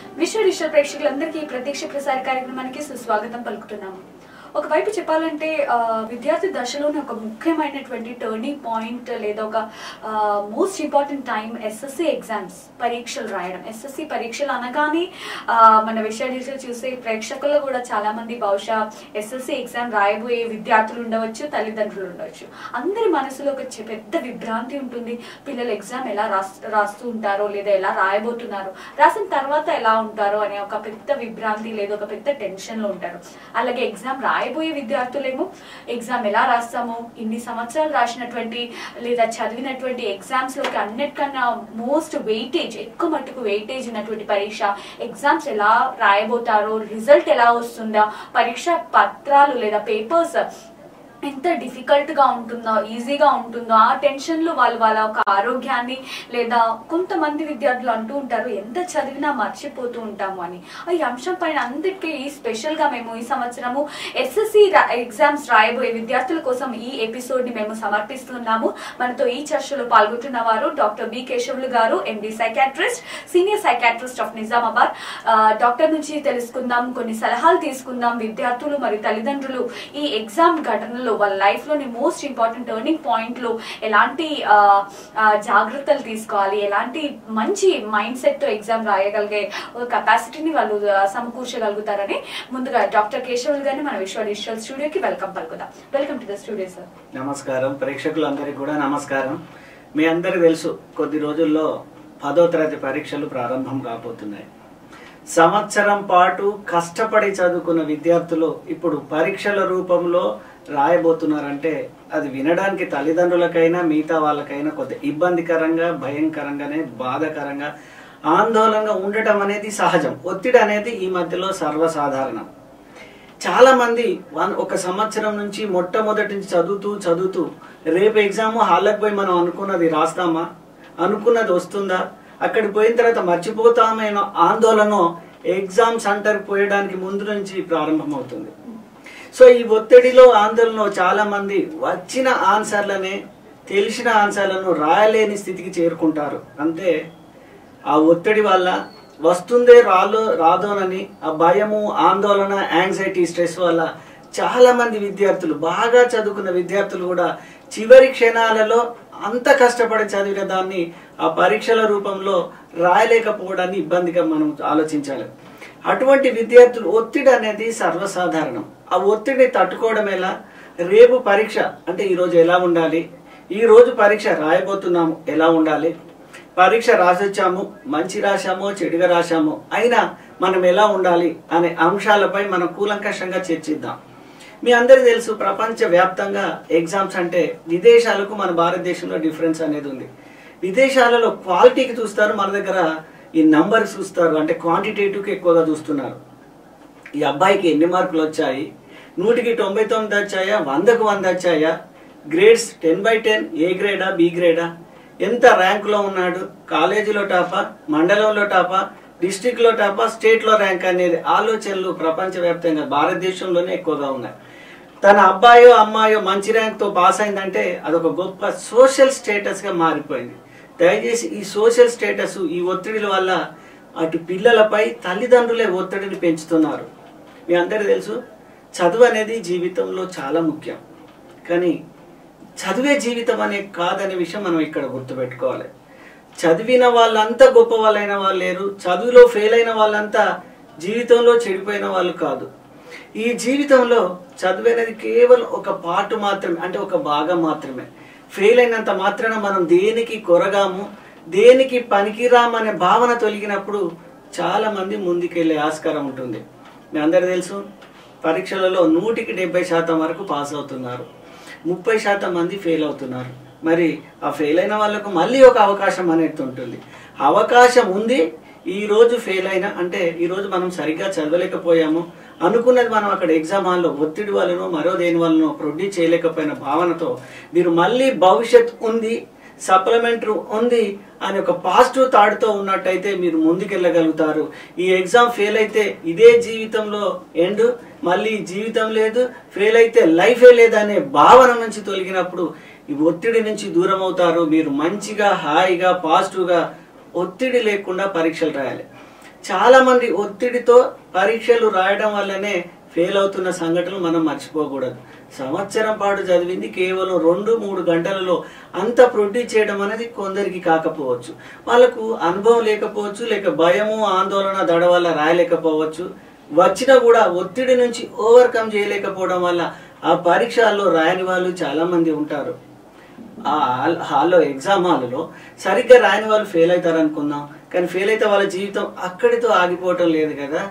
విశ్వ డిజిటల్ ప్రేక్షకులందరికీ ఈ ప్రత్యక్ష ప్రసార కార్యక్రమానికి సుస్వాగతం పలుకుతున్నాము ఒకవైపు చెప్పాలంటే ఆ, విద్యార్థి దశలోనే ఒక ముఖ్యమైనటువంటి టర్నింగ్ పాయింట్ లేదా ఒక most important time SSC exams పరీక్షలు రాయడం ఎస్ఎస్సి పరీక్షలు అనగానే ఆ, మన విషయ డిజిటల్ చూసే ప్రేక్షకుల్లో కూడా చాలా మంది బహుశా ఎస్ఎస్సి ఎగ్జామ్ రాయబోయే విద్యార్థులు ఉండవచ్చు తల్లిదండ్రులు ఉండవచ్చు అందరి మనసులో ఒక చె- పెద్ద విభ్రాంతి ఉంటుంది పిల్లలు ఎగ్జామ్ ఎలా రాస్ రాస్తూ ఉంటారో లేదా ఎలా రాయబోతున్నారో రాసిన తర్వాత ఎలా ఉంటారో అనే ఒక పెద్ద విభ్రాంతి లేదా ఒక పెద్ద టెన్షన్ లో ఉంటారు అలాగే ఎగ్జామ్ రాయబోయే విద్యార్థులేమో ఎగ్జామ్ ఎలా రాస్తామో ఇన్ని సంవత్సరాలు రాసినటువంటి లేదా చదివినటువంటి ఎగ్జామ్స్ లోకి అన్నిటికన్నా మోస్ట్ వెయిటేజ్ ఎక్కువ మట్టుకు వెయిటేజ్ ఉన్నటువంటి పరీక్ష ఎగ్జామ్స్ ఎలా రాయబోతారో రిజల్ట్ ఎలా వస్తుందా పరీక్ష పత్రాలు లేదా పేపర్స్ ఎంత డిఫికల్ట్ గా ఉంటుందో ఈజీగా ఉంటుందో ఆ టెన్షన్ లో వాళ్ళు వాళ్ళ ఒక ఆరోగ్యాన్ని లేదా కొంతమంది విద్యార్థులు అంటూ ఉంటారు ఎంత చదివినా మర్చిపోతూ ఉంటాము అని ఈ అంశం పైన అందరికీ ఈ స్పెషల్ గా మేము ఈ సంవత్సరము ఎస్ఎస్సి ఎగ్జామ్స్ రాయబోయే విద్యార్థుల కోసం ఈ ఎపిసోడ్ ని మేము సమర్పిస్తున్నాము మనతో ఈ చర్చలో పాల్గొంటున్న వారు doctor B Keshavulu garu MD psychiatrist senior psychiatrist of Nizamabad ఆ, డాక్టర్ నుంచి తెలుసుకుందాం కొన్ని సలహాలు తీసుకుందాం విద్యార్థులు మరియు తల్లిదండ్రులు ఈ ఎగ్జామ్ ఘటనలో వాళ్ళ లైఫ్ లోని మోస్ట్ ఇంపార్టెంట్ టర్నింగ్ పాయింట్ లో ఎలాంటి ఆ, ఆ, జాగ్రత్తలు తీసుకోవాలి ఎలాంటి మంచి మైండ్ సెట్ తో ఎగ్జామ్ రాయగలిగే కెపాసిటీని వాళ్ళు ఆ, సమకూర్చగలుగుతారని ముందుగా డాక్టర్ కేశవులు గారిని మన విశ్వ డిజిటల్ స్టూడియోకి వెల్కమ్ పలుకుదాం welcome to the studio sir నమస్కారం ప్రేక్షకులందరికీ కూడా నమస్కారం మీ అందరికి తెలుసు కొద్ది రోజుల్లో పదో తరగతి పరీక్షలు ప్రారంభం కాబోతున్నాయి సంవత్సరం పాటు కష్టపడి చదువుకున్న విద్యార్థులు ఇప్పుడు పరీక్షల రూపంలో రాయబోతున్నారంటే అది వినడానికి తల్లిదండ్రులకైనా మిగతా వాళ్ళకైనా కొద్ది ఇబ్బందికరంగా భయంకరంగానే బాధాకరంగా ఆందోళనగా ఉండటం అనేది సహజం ఒత్తిడి అనేది ఈ మధ్యలో సర్వసాధారణం చాలా మంది వన్ ఒక సంవత్సరం నుంచి మొట్టమొదటి నుంచి చదువుతూ చదువుతూ రేపు ఎగ్జామ్ హాల్లోకి పోయి మనం అనుకున్నది రాస్తామా అనుకున్నది వస్తుందా అక్కడికి పోయిన తర్వాత మర్చిపోతామేనో ఆందోళన ఎగ్జామ్ సెంటర్ పోయడానికి ముందు నుంచి ప్రారంభమవుతుంది సో ఈ ఒత్తిడిలో ఆందోళనలో చాలా మంది వచ్చిన ఆన్సర్లనే తెలిసిన ఆన్సర్లను రాయలేని స్థితికి చేరుకుంటారు అంతే ఆ ఒత్తిడి వల్ల వస్తుందే రాలో రాదోనని ఆ భయము ఆందోళన యాంగ్జైటీ స్ట్రెస్ వల్ల చాలా మంది విద్యార్థులు బాగా చదువుకున్న విద్యార్థులు కూడా చివరి క్షణాలలో అంత కష్టపడి చదివిన దాన్ని ఆ పరీక్షల రూపంలో రాయలేకపోవడాన్ని ఇబ్బందిగా మనం ఆలోచించాలి అటువంటి విద్యార్థులు ఒత్తిడి అనేది సర్వసాధారణం ఆ ఒత్తిడిని తట్టుకోవడం ఎలా రేపు పరీక్ష అంటే ఈరోజు ఎలా ఉండాలి ఈ రోజు పరీక్ష రాయబోతున్నాము ఎలా ఉండాలి పరీక్ష రాసొచ్చాము మంచి రాశామో చెడుగా రాశామో అయినా మనం ఎలా ఉండాలి అనే అంశాలపై మనం కూలంకషంగా చర్చిద్దాం మీ అందరికీ తెలుసు ప్రపంచ వ్యాప్తంగా ఎగ్జామ్స్ అంటే విదేశాలకు మన భారతదేశంలో డిఫరెన్స్ అనేది ఉంది విదేశాలలో క్వాలిటీకి చూస్తారు మన దగ్గర ఈ నంబర్ చూస్తారు అంటే క్వాంటిటేటివ్కి ఎక్కువగా చూస్తున్నారు ఈ అబ్బాయికి ఎన్ని మార్కులు వచ్చాయి నూటికి తొంభై తొమ్మిది వచ్చాయా వందకు వంద వచ్చాయా grades ten by ten A గ్రేడా బి గ్రేడా ఎంత ర్యాంకులో ఉన్నాడు కాలేజీలో టాపా మండలంలో టాపా డిస్టిక్ లో టాపా స్టేట్ లో ర్యాంక్ అనేది ఆలోచనలు ప్రపంచవ్యాప్తంగా భారతదేశంలోనే ఎక్కువగా ఉన్నాయి తన అబ్బాయో అమ్మాయో మంచి ర్యాంక్ తో పాస్ అయిందంటే అదొక గొప్ప సోషల్ స్టేటస్ గా మారిపోయింది దయచేసి ఈ సోషల్ స్టేటస్ ఈ ఒత్తిడిల వల్ల అటు పిల్లలపై తల్లిదండ్రులే ఒత్తిడిని పెంచుతున్నారు మీ అందరికీ తెలుసు చదువు అనేది జీవితంలో చాలా ముఖ్యం కానీ చదివే జీవితం అనే కాదనే విషయం మనం ఇక్కడ గుర్తుపెట్టుకోవాలి చదివిన వాళ్ళంతా గొప్ప వాళ్ళైన వాళ్ళు లేరు చదువులో ఫెయిల్ అయిన వాళ్ళంతా జీవితంలో చెడిపోయిన వాళ్ళు కాదు ఈ జీవితంలో చదువు అనేది కేవలం ఒక పార్ట్ మాత్రమే అంటే ఒక భాగం మాత్రమే ఫెయిల్ అయినంత మాత్రాన మనం దేనికి కొరగాము దేనికి పనికిరామనే భావన తొలగినప్పుడు చాలా మంది ముందుకెళ్లే ఆస్కారం ఉంటుంది మీ అందరు తెలుసు పరీక్షలలో నూటికి డెబ్బై శాతం వరకు పాస్ అవుతున్నారు ముప్పై శాతం మంది ఫెయిల్ అవుతున్నారు మరి ఆ ఫెయిల్ అయిన వాళ్ళకు మళ్ళీ ఒక అవకాశం అనేది ఉంటుంది అవకాశం ఉంది ఈ రోజు ఫెయిల్ అయినా అంటే ఈ రోజు మనం సరిగ్గా చదవలేకపోయాము అనుకున్నది మనం అక్కడ ఎగ్జామ్ హాల్లో ఒత్తిడి వలనో మరో దేని వలనో ప్రొడ్యూస్ చేయలేకపోయిన భావనతో మీరు మళ్ళీ భవిష్యత్ ఉంది సప్లిమెంటరీ ఉంది అని ఒక పాజిటివ్ థాట్తో ఉన్నట్టయితే మీరు ముందుకెళ్ళగలుగుతారు ఈ ఎగ్జామ్ ఫెయిల్ అయితే ఇదే జీవితంలో ఎండ్ మళ్ళీ జీవితం లేదు ఫెయిల్ అయితే లైఫే లేదనే భావన నుంచి తొలగినప్పుడు ఈ ఒత్తిడి నుంచి దూరం అవుతారు మీరు మంచిగా హాయిగా పాజిటివ్గా ఒత్తిడి లేకుండా పరీక్షలు రాయాలి చాలా మంది ఒత్తిడితో పరీక్షలు రాయడం వల్లనే ఫెయిల్ అవుతున్న సంఘటనలు మనం మర్చిపోకూడదు సంవత్సరం పాటు చదివింది కేవలం రెండు మూడు గంటలలో అంత ప్రొడ్యూస్ చేయడం అనేది కొందరికి కాకపోవచ్చు వాళ్ళకు అనుభవం లేకపోవచ్చు లేక భయము ఆందోళన దడ వల్ల రాయలేకపోవచ్చు వచ్చినా కూడా ఒత్తిడి నుంచి ఓవర్కమ్ చేయలేకపోవడం వల్ల ఆ పరీక్షల్లో రాయని వాళ్ళు చాలా మంది ఉంటారు ఆ హాల్- హాల్లో ఎగ్జామ్ హాల్లో సరిగ్గా రాయని వాళ్ళు ఫెయిల్ అవుతారు అనుకుందాం కానీ ఫెయిల్ అయితే వాళ్ళ జీవితం అక్కడితో ఆగిపోవటం లేదు కదా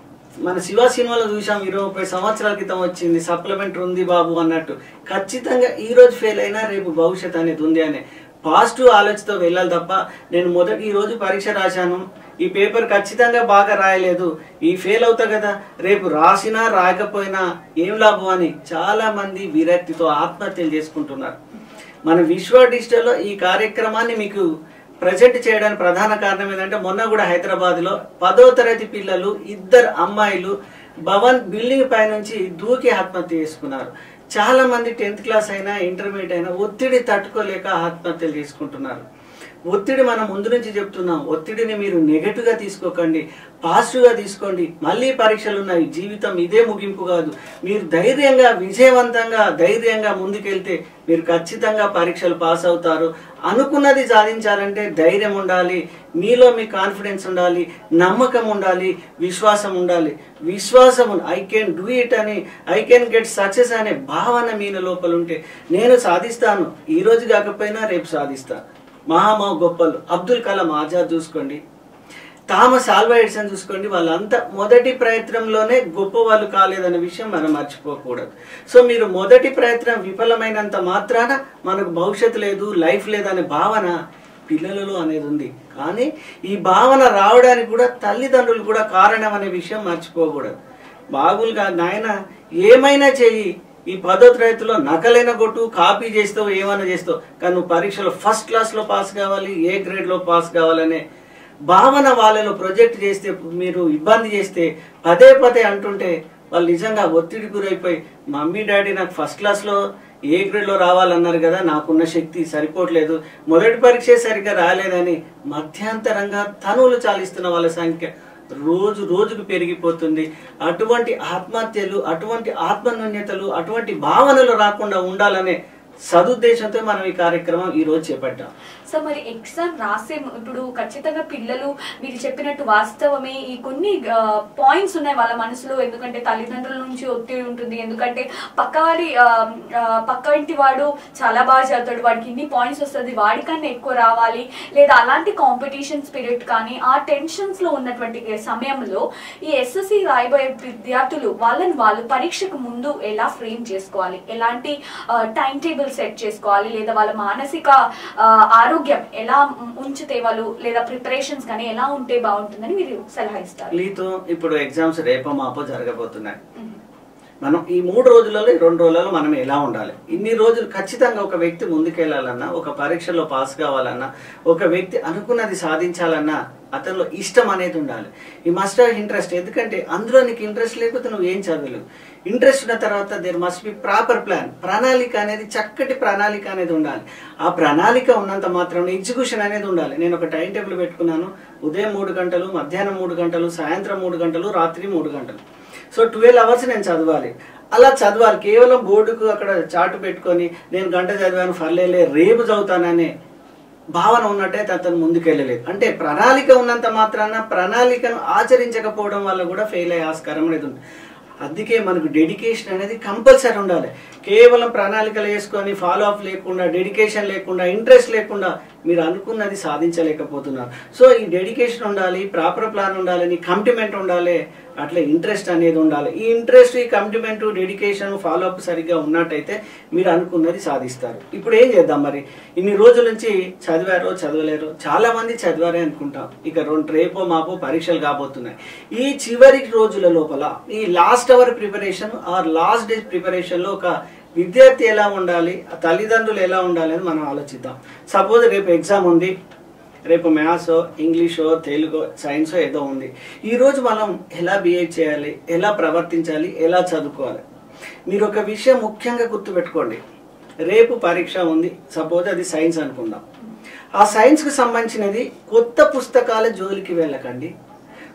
మన శివ సినిమాలో చూసాం ఇరవై ముప్పై సంవత్సరాల క్రితం వచ్చింది సప్లిమెంట్ ఉంది బాబు అన్నట్టు ఖచ్చితంగా ఈ రోజు ఫెయిల్ అయినా రేపు భవిష్యత్ అనేది ఉంది అనే పాజిటివ్ ఆలోచనతో వెళ్ళాలి తప్ప నేను మొదటి ఈ రోజు పరీక్ష రాశాను ఈ పేపర్ ఖచ్చితంగా బాగా రాయలేదు ఈ ఫెయిల్ అవుతా కదా రేపు రాసినా రాయకపోయినా ఏం లాభం అని చాలా మంది విరక్తితో ఆత్మహత్యలు చేసుకుంటున్నారు మన విశ్వ డిజిటల్లో ఈ కార్యక్రమాన్ని మీకు ప్రజెంట్ చేయడానికి ప్రధాన కారణం ఏంటంటే మొన్న కూడా హైదరాబాద్ లో పదో తరగతి పిల్లలు ఇద్దరు అమ్మాయిలు భవన్ బిల్డింగ్ పై నుంచి దూకి ఆత్మహత్య చేసుకున్నారు చాలా మంది టెన్త్ క్లాస్ అయినా ఇంటర్మీడియట్ అయినా ఒత్తిడి తట్టుకోలేక ఆత్మహత్యలు చేసుకుంటున్నారు ఒత్తిడి మనం ముందు నుంచి చెప్తున్నాం ఒత్తిడిని మీరు నెగటివ్ గా తీసుకోకండి పాజిటివ్ గా తీసుకోండి మళ్ళీ పరీక్షలు ఉన్నాయి జీవితం ఇదే ముగింపు కాదు మీరు ధైర్యంగా విజయవంతంగా ధైర్యంగా ముందుకెళ్తే మీరు ఖచ్చితంగా పరీక్షలు పాస్ అవుతారు అనుకున్నది సాధించాలంటే ధైర్యం ఉండాలి మీలో మీ కాన్ఫిడెన్స్ ఉండాలి నమ్మకం ఉండాలి విశ్వాసం ఉండాలి విశ్వాసం ఐ కెన్ డూ ఇట్ అని ఐ కెన్ గెట్ సక్సెస్ అనే భావన మీన లోపల ఉంటే నేను సాధిస్తాను ఈ రోజు కాకపోయినా రేపు సాధిస్తాను మహామా గొప్పలు అబ్దుల్ కలాం ఆజాద్ చూసుకోండి థామస్ ఆల్వా ఎడిసన్ చూసుకోండి వాళ్ళంతా మొదటి ప్రయత్నంలోనే గొప్ప వాళ్ళు కాలేదనే విషయం మనం మర్చిపోకూడదు సో మీరు మొదటి ప్రయత్నం విఫలమైనంత మాత్రాన మనకు భవిష్యత్తు లేదు లైఫ్ లేదనే భావన పిల్లలలో అనేది ఉంది కానీ ఈ భావన రావడానికి కూడా తల్లిదండ్రులు కూడా కారణం అనే విషయం మర్చిపోకూడదు బాగులుగా నాయన ఏమైనా చెయ్యి ఈ పదో తరగతిలో నకలైన కొట్టు కాపీ చేస్తావు ఏమైనా చేస్తావు కానీ నువ్వు పరీక్షలో ఫస్ట్ క్లాస్ లో పాస్ కావాలి ఏ గ్రేడ్ లో పాస్ కావాలనే భావన వాళ్ళలో ప్రొజెక్ట్ చేస్తే మీరు ఇబ్బంది చేస్తే పదే పదే అంటుంటే వాళ్ళు నిజంగా ఒత్తిడి గురైపోయి మమ్మీ డాడీ నాకు ఫస్ట్ క్లాస్ లో ఏ గ్రేడ్ లో రావాలన్నారు కదా నాకున్న శక్తి సరిపోవట్లేదు మొదటి పరీక్ష సరిగ్గా రాలేదని మధ్యాంతరంగా తనువులు చాలిస్తున్న వాళ్ళ సంఖ్య రోజు రోజుకు పెరిగిపోతుంది అటువంటి ఆత్మహత్యలు అటువంటి ఆత్మన్యూన్యతలు అటువంటి భావనలు రాకుండా ఉండాలనే సదుద్దేశంతో మనం ఈ కార్యక్రమం ఈ రోజు చేపట్టాం సో మరి ఎగ్జామ్ రాసే ము- ఇప్పుడు ఖచ్చితంగా పిల్లలు మీరు చెప్పినట్టు వాస్తవమే ఈ కొన్ని పాయింట్స్ ఉన్నాయి వాళ్ళ మనసులో ఎందుకంటే తల్లిదండ్రుల నుంచి ఒత్తిడి ఉంటుంది ఎందుకంటే పక్కవాడి ఆ, ఆ, పక్క ఇంటి వాడు చాలా బాగా చదువుతాడు వాడికి ఇన్ని పాయింట్స్ వస్తుంది వాడికన్నా ఎక్కువ రావాలి లేదా అలాంటి కాంపిటీషన్ స్పిరిట్ కానీ ఆ టెన్షన్స్ లో ఉన్నటువంటి సమయంలో ఈ ఎస్ఎస్సి రాయబోయే విద్యార్థులు వాళ్ళని వాళ్ళు పరీక్షకు ముందు ఎలా ఫ్రేమ్ చేసుకోవాలి ఎలాంటి టైం టేబుల్ సెట్ చేసుకోవాలి లేదా వాళ్ళ మానసిక ఆ, ఆరోగ్యం ఎలా ఉంచితే వాళ్ళు లేదా ప్రిపరేషన్స్ కానీ ఎలా ఉంటే బాగుంటుందని మీరు సలహా ఇస్తారు లీతో ఇప్పుడు ఎగ్జామ్స్ రేపో మాపో జరగబోతున్నాయి మ్మ్. మనం ఈ మూడు రోజులలో ఈ రెండు రోజులలో మనం ఎలా ఉండాలి ఇన్ని రోజులు ఖచ్చితంగా ఒక వ్యక్తి ముందుకెళ్లాలన్నా ఒక పరీక్షలో పాస్ కావాలన్నా ఒక వ్యక్తి అనుకున్నది సాధించాలన్నా అతనిలో ఇష్టం అనేది ఉండాలి ఈ మస్ట్ హావ్ ఇంట్రెస్ట్ ఎందుకంటే అందులో నీకు ఇంట్రెస్ట్ లేకపోతే నువ్వు ఏం చదవలేవు ఇంట్రెస్ట్ ఉన్న తర్వాత there must be proper plan ప్రణాళిక అనేది చక్కటి ప్రణాళిక అనేది ఉండాలి ఆ ప్రణాళిక ఉన్నంత మాత్రం ఎగ్జిక్యూషన్ అనేది ఉండాలి నేను ఒక టైం టేబుల్ పెట్టుకున్నాను ఉదయం మూడు గంటలు మధ్యాహ్నం మూడు గంటలు సాయంత్రం మూడు గంటలు రాత్రి మూడు గంటలు సో ట్వెల్వ్ అవర్స్ నేను చదవాలి అలా చదవాలి కేవలం బోర్డుకు అక్కడ చాటు పెట్టుకొని నేను గంట చదివాను ఫర్లేలే రేపు చదువుతాననే భావన ఉన్నట్టయితే అతను ముందుకెళ్ళలేదు అంటే ప్రణాళిక ఉన్నంత మాత్రాన ప్రణాళికను ఆచరించకపోవడం వల్ల కూడా ఫెయిల్ అయ్యే ఆస్కారం అనేది ఉంది అందుకే మనకు డెడికేషన్ అనేది కంపల్సరీ ఉండాలి కేవలం ప్రణాళికలు వేసుకొని ఫాలో అప్ లేకుండా డెడికేషన్ లేకుండా ఇంట్రెస్ట్ లేకుండా మీరు అనుకున్నది సాధించలేకపోతున్నారు సో ఈ డెడికేషన్ ఉండాలి ప్రాపర్ ప్లాన్ ఉండాలి నీ కమిట్మెంట్ ఉండాలి అట్లా ఇంట్రెస్ట్ అనేది ఉండాలి ఈ ఇంట్రెస్ట్ ఈ కమిట్మెంట్ డెడికేషన్ ఫాలో అప్ సరిగ్గా ఉన్నట్టయితే మీరు అనుకున్నది సాధిస్తారు ఇప్పుడు ఏం చేద్దాం మరి ఇన్ని రోజుల నుంచి చదివారో చదవలేరో చాలా మంది చదివారే అనుకుంటాం ఇక రెండు రేపో మాపో పరీక్షలు కాబోతున్నాయి ఈ చివరి రోజుల లోపల ఈ last hour preparation or last day preparation లో ఒక విద్యార్థి ఎలా ఉండాలి ఆ తల్లిదండ్రులు ఎలా ఉండాలి అని మనం ఆలోచిద్దాం సపోజ్ రేపు ఎగ్జామ్ ఉంది రేపు మ్యాథ్స్ ఇంగ్లీషో తెలుగో సైన్స్ ఏదో ఉంది ఈ రోజు మనం ఎలా బిహేవ్ చేయాలి ఎలా ప్రవర్తించాలి ఎలా చదువుకోవాలి మీరు ఒక విషయం ముఖ్యంగా గుర్తుపెట్టుకోండి రేపు పరీక్ష ఉంది సపోజ్ అది సైన్స్ అనుకుందాం ఆ సైన్స్కి సంబంధించినది కొత్త పుస్తకాల జోలికి వెళ్ళకండి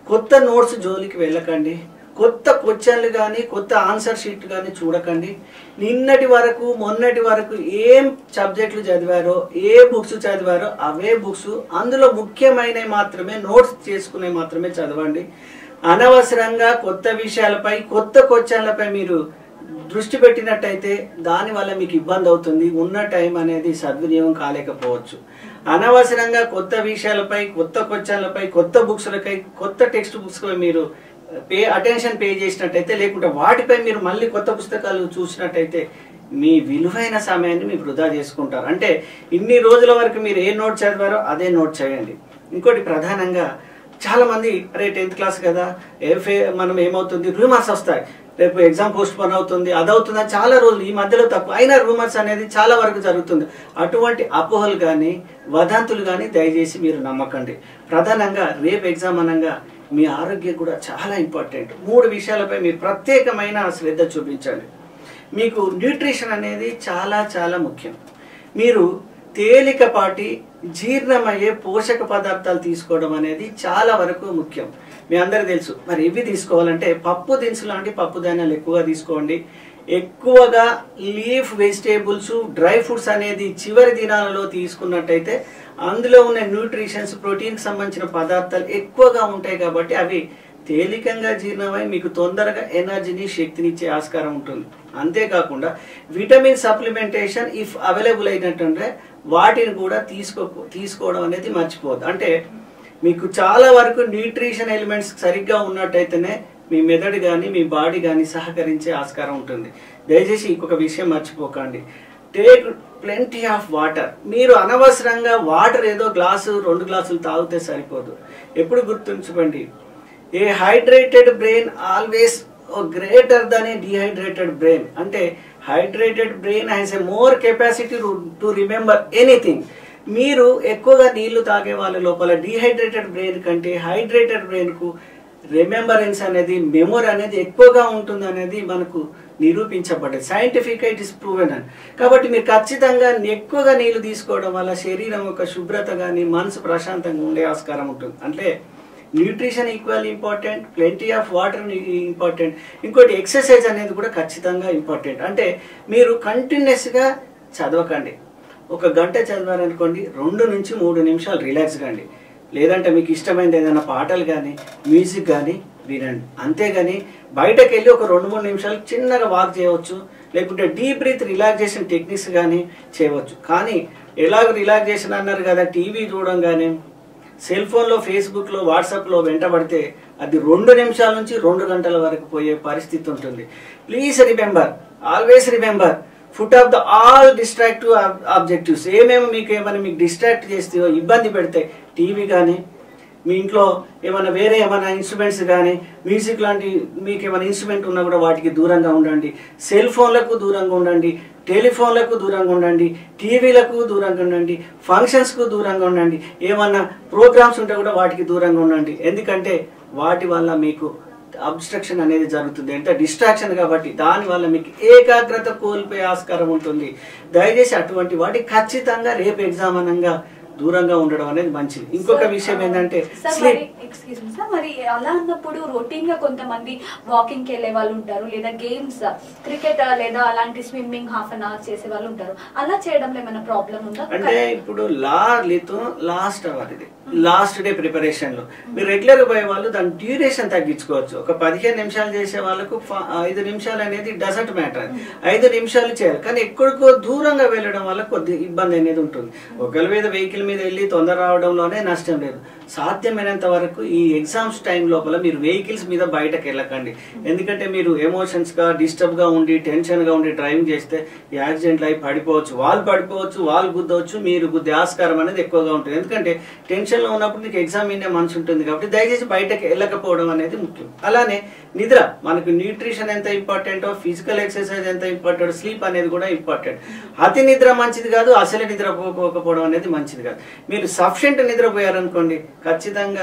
కొత్త నోట్స్ జోలికి వెళ్ళకండి కొత్త క్వశ్చన్లు కానీ కొత్త ఆన్సర్ షీట్ కానీ చూడకండి నిన్నటి వరకు మొన్నటి వరకు ఏం సబ్జెక్టులు చదివారో ఏ బుక్స్ చదివారో అవే బుక్స్ అందులో ముఖ్యమైనవి మాత్రమే నోట్స్ చేసుకునే మాత్రమే చదవండి అనవసరంగా కొత్త విషయాలపై కొత్త క్వశ్చన్లపై మీరు దృష్టి పెట్టినట్టయితే దానివల్ల మీకు ఇబ్బంది అవుతుంది ఉన్న టైం అనేది సద్వినియోగం కాలేకపోవచ్చు అనవసరంగా కొత్త విషయాలపై కొత్త క్వశ్చన్లపై కొత్త బుక్స్లపై కొత్త టెక్స్ట్ బుక్స్ మీరు పే అటెన్షన్ పే చేసినట్టయితే లేకుంటే వాటిపై మీరు మళ్ళీ కొత్త పుస్తకాలు చూసినట్టయితే మీ విలువైన సమయాన్ని మీరు వృధా చేసుకుంటారు అంటే ఇన్ని రోజుల వరకు మీరు ఏ నోట్ చదివారో అదే నోట్ చేయండి ఇంకోటి ప్రధానంగా చాలా మంది అరే టెన్త్ క్లాస్ కదా ఏ ఫే మనం ఏమవుతుంది రూమర్స్ వస్తాయి రేపు ఎగ్జామ్ పోస్ట్ పోన్ అవుతుంది అదవుతుంది అని చాలా రోజులు ఈ మధ్యలో తక్కువ అయినా రూమర్స్ అనేది చాలా వరకు జరుగుతుంది అటువంటి అపోహలు కానీ వదంతులు కానీ దయచేసి మీరు నమ్మకండి ప్రధానంగా రేపు ఎగ్జామ్ అనగా మీ ఆరోగ్యం కూడా చాలా ఇంపార్టెంట్ మూడు విషయాలపై మీరు ప్రత్యేకమైన శ్రద్ధ చూపించండి మీకు న్యూట్రిషన్ అనేది చాలా చాలా ముఖ్యం మీరు తేలికపాటి జీర్ణమయ్యే పోషక పదార్థాలు తీసుకోవడం అనేది చాలా వరకు ముఖ్యం మీ అందరికీ తెలుసు మరి ఇవి తీసుకోవాలంటే పప్పు దినుసులు లాంటి పప్పు ధాన్యాలు ఎక్కువగా తీసుకోండి ఎక్కువగా లీఫ్ వెజిటేబుల్స్ డ్రై ఫ్రూట్స్ అనేది చివరి దినాలలో తీసుకున్నట్టయితే అందులో ఉన్న న్యూట్రిషన్స్ ప్రోటీన్కి సంబంధించిన పదార్థాలు ఎక్కువగా ఉంటాయి కాబట్టి అవి తేలికంగా జీర్ణమై మీకు తొందరగా ఎనర్జీని శక్తిని ఇచ్చే ఆస్కారం ఉంటుంది అంతేకాకుండా విటమిన్ సప్లిమెంటేషన్ ఇఫ్ అవైలబుల్ అయినట్టుంటే వాటిని కూడా తీసుకో తీసుకోవడం అనేది మర్చిపోవద్దు అంటే మీకు చాలా వరకు న్యూట్రిషన్ ఎలిమెంట్స్ సరిగ్గా ఉన్నట్టయితేనే మీ మెదడు కానీ మీ బాడీ కానీ సహకరించే ఆస్కారం ఉంటుంది దయచేసి ఇంకొక విషయం మర్చిపోకండి టేక్ ప్లెంటీ ఆఫ్ వాటర్ మీరు అనవసరంగా వాటర్ ఏదో గ్లాసు రెండు గ్లాసులు తాగితే సరిపోదు ఎప్పుడు గుర్తుంచుకోండి a hydrated brain always greater than a dehydrated brain అంటే hydrated brain has a more capacity to remember anything మీరు ఎక్కువగా నీళ్లు తాగే వాళ్ళ లోపల డిహైడ్రేటెడ్ బ్రెయిన్ కంటే హైడ్రేటెడ్ బ్రెయిన్ కు రిమెంబరెన్స్ అనేది మెమొరీ అనేది ఎక్కువగా ఉంటుంది అనేది మనకు నిరూపించబడ్డది సైంటిఫిక్ ఇట్ ఇస్ ప్రూవెన్ అని కాబట్టి మీరు ఖచ్చితంగా ఎక్కువగా నీళ్లు తీసుకోవడం వల్ల శరీరం యొక్క శుభ్రత కానీ మనసు ప్రశాంతంగా ఉండే ఆస్కారం ఉంటుంది అంటే nutrition equal important plenty of water important ఇంకోటి ఎక్సర్సైజ్ అనేది కూడా ఖచ్చితంగా ఇంపార్టెంట్ అంటే మీరు కంటిన్యూస్గా చదవకండి ఒక గంట చదివారనుకోండి రెండు నుంచి మూడు నిమిషాలు రిలాక్స్ కండి లేదంటే మీకు ఇష్టమైనది ఏదైనా పాటలు కానీ మ్యూజిక్ కానీ వినండి అంతేగాని బయటకు వెళ్ళి ఒక రెండు మూడు నిమిషాలు చిన్నగా వాక్ చేయవచ్చు లేకుంటే డీప్ బ్రీత్ రిలాక్సేషన్ టెక్నిక్స్ కానీ చేయవచ్చు కానీ ఎలాగ రిలాక్సేషన్ అన్నారు కదా టీవీ చూడంగానే సెల్ ఫోన్లో ఫేస్బుక్లో వాట్సాప్లో వెంటబడితే అది రెండు నిమిషాల నుంచి రెండు గంటల వరకు పోయే పరిస్థితి ఉంటుంది please remember always remember put off the all distractive objectives ఏమేమి మీకు ఏమైనా మీకు డిస్ట్రాక్ట్ చేస్తాయో ఇబ్బంది పెడతాయి టీవీ కానీ మీ ఇంట్లో ఏమైనా వేరే ఏమైనా ఇన్స్ట్రుమెంట్స్ కానీ మ్యూజిక్ లాంటి మీకు ఏమైనా ఇన్స్ట్రుమెంట్ ఉన్నా కూడా వాటికి దూరంగా ఉండండి సెల్ ఫోన్లకు దూరంగా ఉండండి టెలిఫోన్లకు దూరంగా ఉండండి టీవీలకు దూరంగా ఉండండి ఫంక్షన్స్కు దూరంగా ఉండండి ఏమన్నా ప్రోగ్రామ్స్ ఉంటే కూడా వాటికి దూరంగా ఉండండి ఎందుకంటే వాటి వల్ల మీకు అబ్స్ట్రక్షన్ అనేది జరుగుతుంది అంటే డిస్ట్రాక్షన్ కాబట్టి దాని వల్ల మీకు ఏకాగ్రత కోల్పోయే ఆస్కారం ఉంటుంది దయచేసి అటువంటి వాటి ఖచ్చితంగా రేపు ఎగ్జామ్ అనంగా దూరంగా ఉండడం అనేది మంచిది ఇంకొక విషయం ఏంటంటే సార్ స్లీప్ మరి ఎక్స్క్యూజ్ మీ సార్ మరి అలా అన్నప్పుడు రొటీన్ గా కొంతమంది వాకింగ్ కి వెళ్ళే వాళ్ళు ఉంటారు లేదా గేమ్స్ క్రికెట్ లేదా అలాంటి స్విమ్మింగ్ హాఫ్ అన్ అవర్ చేసే వాళ్ళు ఉంటారు అలా చేయడంలో ఏమైనా ప్రాబ్లం ఉందా అంటే ఇప్పుడు లా లితో లాస్ట్ అవర్ ఇది లాస్ట్ డే ప్రిపరేషన్ లో మీరు రెగ్యులర్ పోయే వాళ్ళు దాని డ్యూరేషన్ తగ్గించుకోవచ్చు ఒక పదిహేను నిమిషాలు చేసే వాళ్ళకు ఫ- ఐదు నిమిషాలు అనేది డజంట్ మ్యాటర్ ఐదు నిమిషాలు చేయాలి కానీ ఎక్కడికో దూరంగా వెళ్ళడం వల్ల కొద్ది ఇబ్బంది అనేది ఉంటుంది ఒకరి మీద వెహికల్ మీద వెళ్ళి తొందర రావడంలోనే నష్టం లేదు సాధ్యమైనంత వరకు ఈ ఎగ్జామ్స్ టైం లోపల మీరు వెహికల్స్ మీద బయటకు వెళ్ళకండి ఎందుకంటే మీరు ఎమోషన్స్ గా డిస్టర్బ్ గా ఉండి టెన్షన్ గా ఉండి డ్రైవింగ్ చేస్తే యాక్సిడెంట్లు అయి పడిపోవచ్చు వాళ్ళు పడిపోవచ్చు వాళ్ళు గుద్దవచ్చు మీరు గుద్దే ఆస్కారం అనేది ఎక్కువగా ఉంటుంది ఎందుకంటే టెన్షన్ లో ఉన్నప్పుడు నీకు ఎగ్జామ్ వినే మనసు ఉంటుంది కాబట్టి దయచేసి బయటకు వెళ్ళకపోవడం అనేది ముఖ్యం అలానే నిద్ర మనకు న్యూట్రిషన్ ఎంత ఇంపార్టెంటో ఫిజికల్ ఎక్సర్సైజ్ ఎంత ఇంపార్టెంట్ స్లీప్ అనేది కూడా ఇంపార్టెంట్ అతి నిద్ర మంచిది కాదు అసలు నిద్ర పోకపోవడం అనేది మంచిది కాదు మీరు సఫిషియెంట్ నిద్రపోయారనుకోండి ఖచ్చితంగా మీ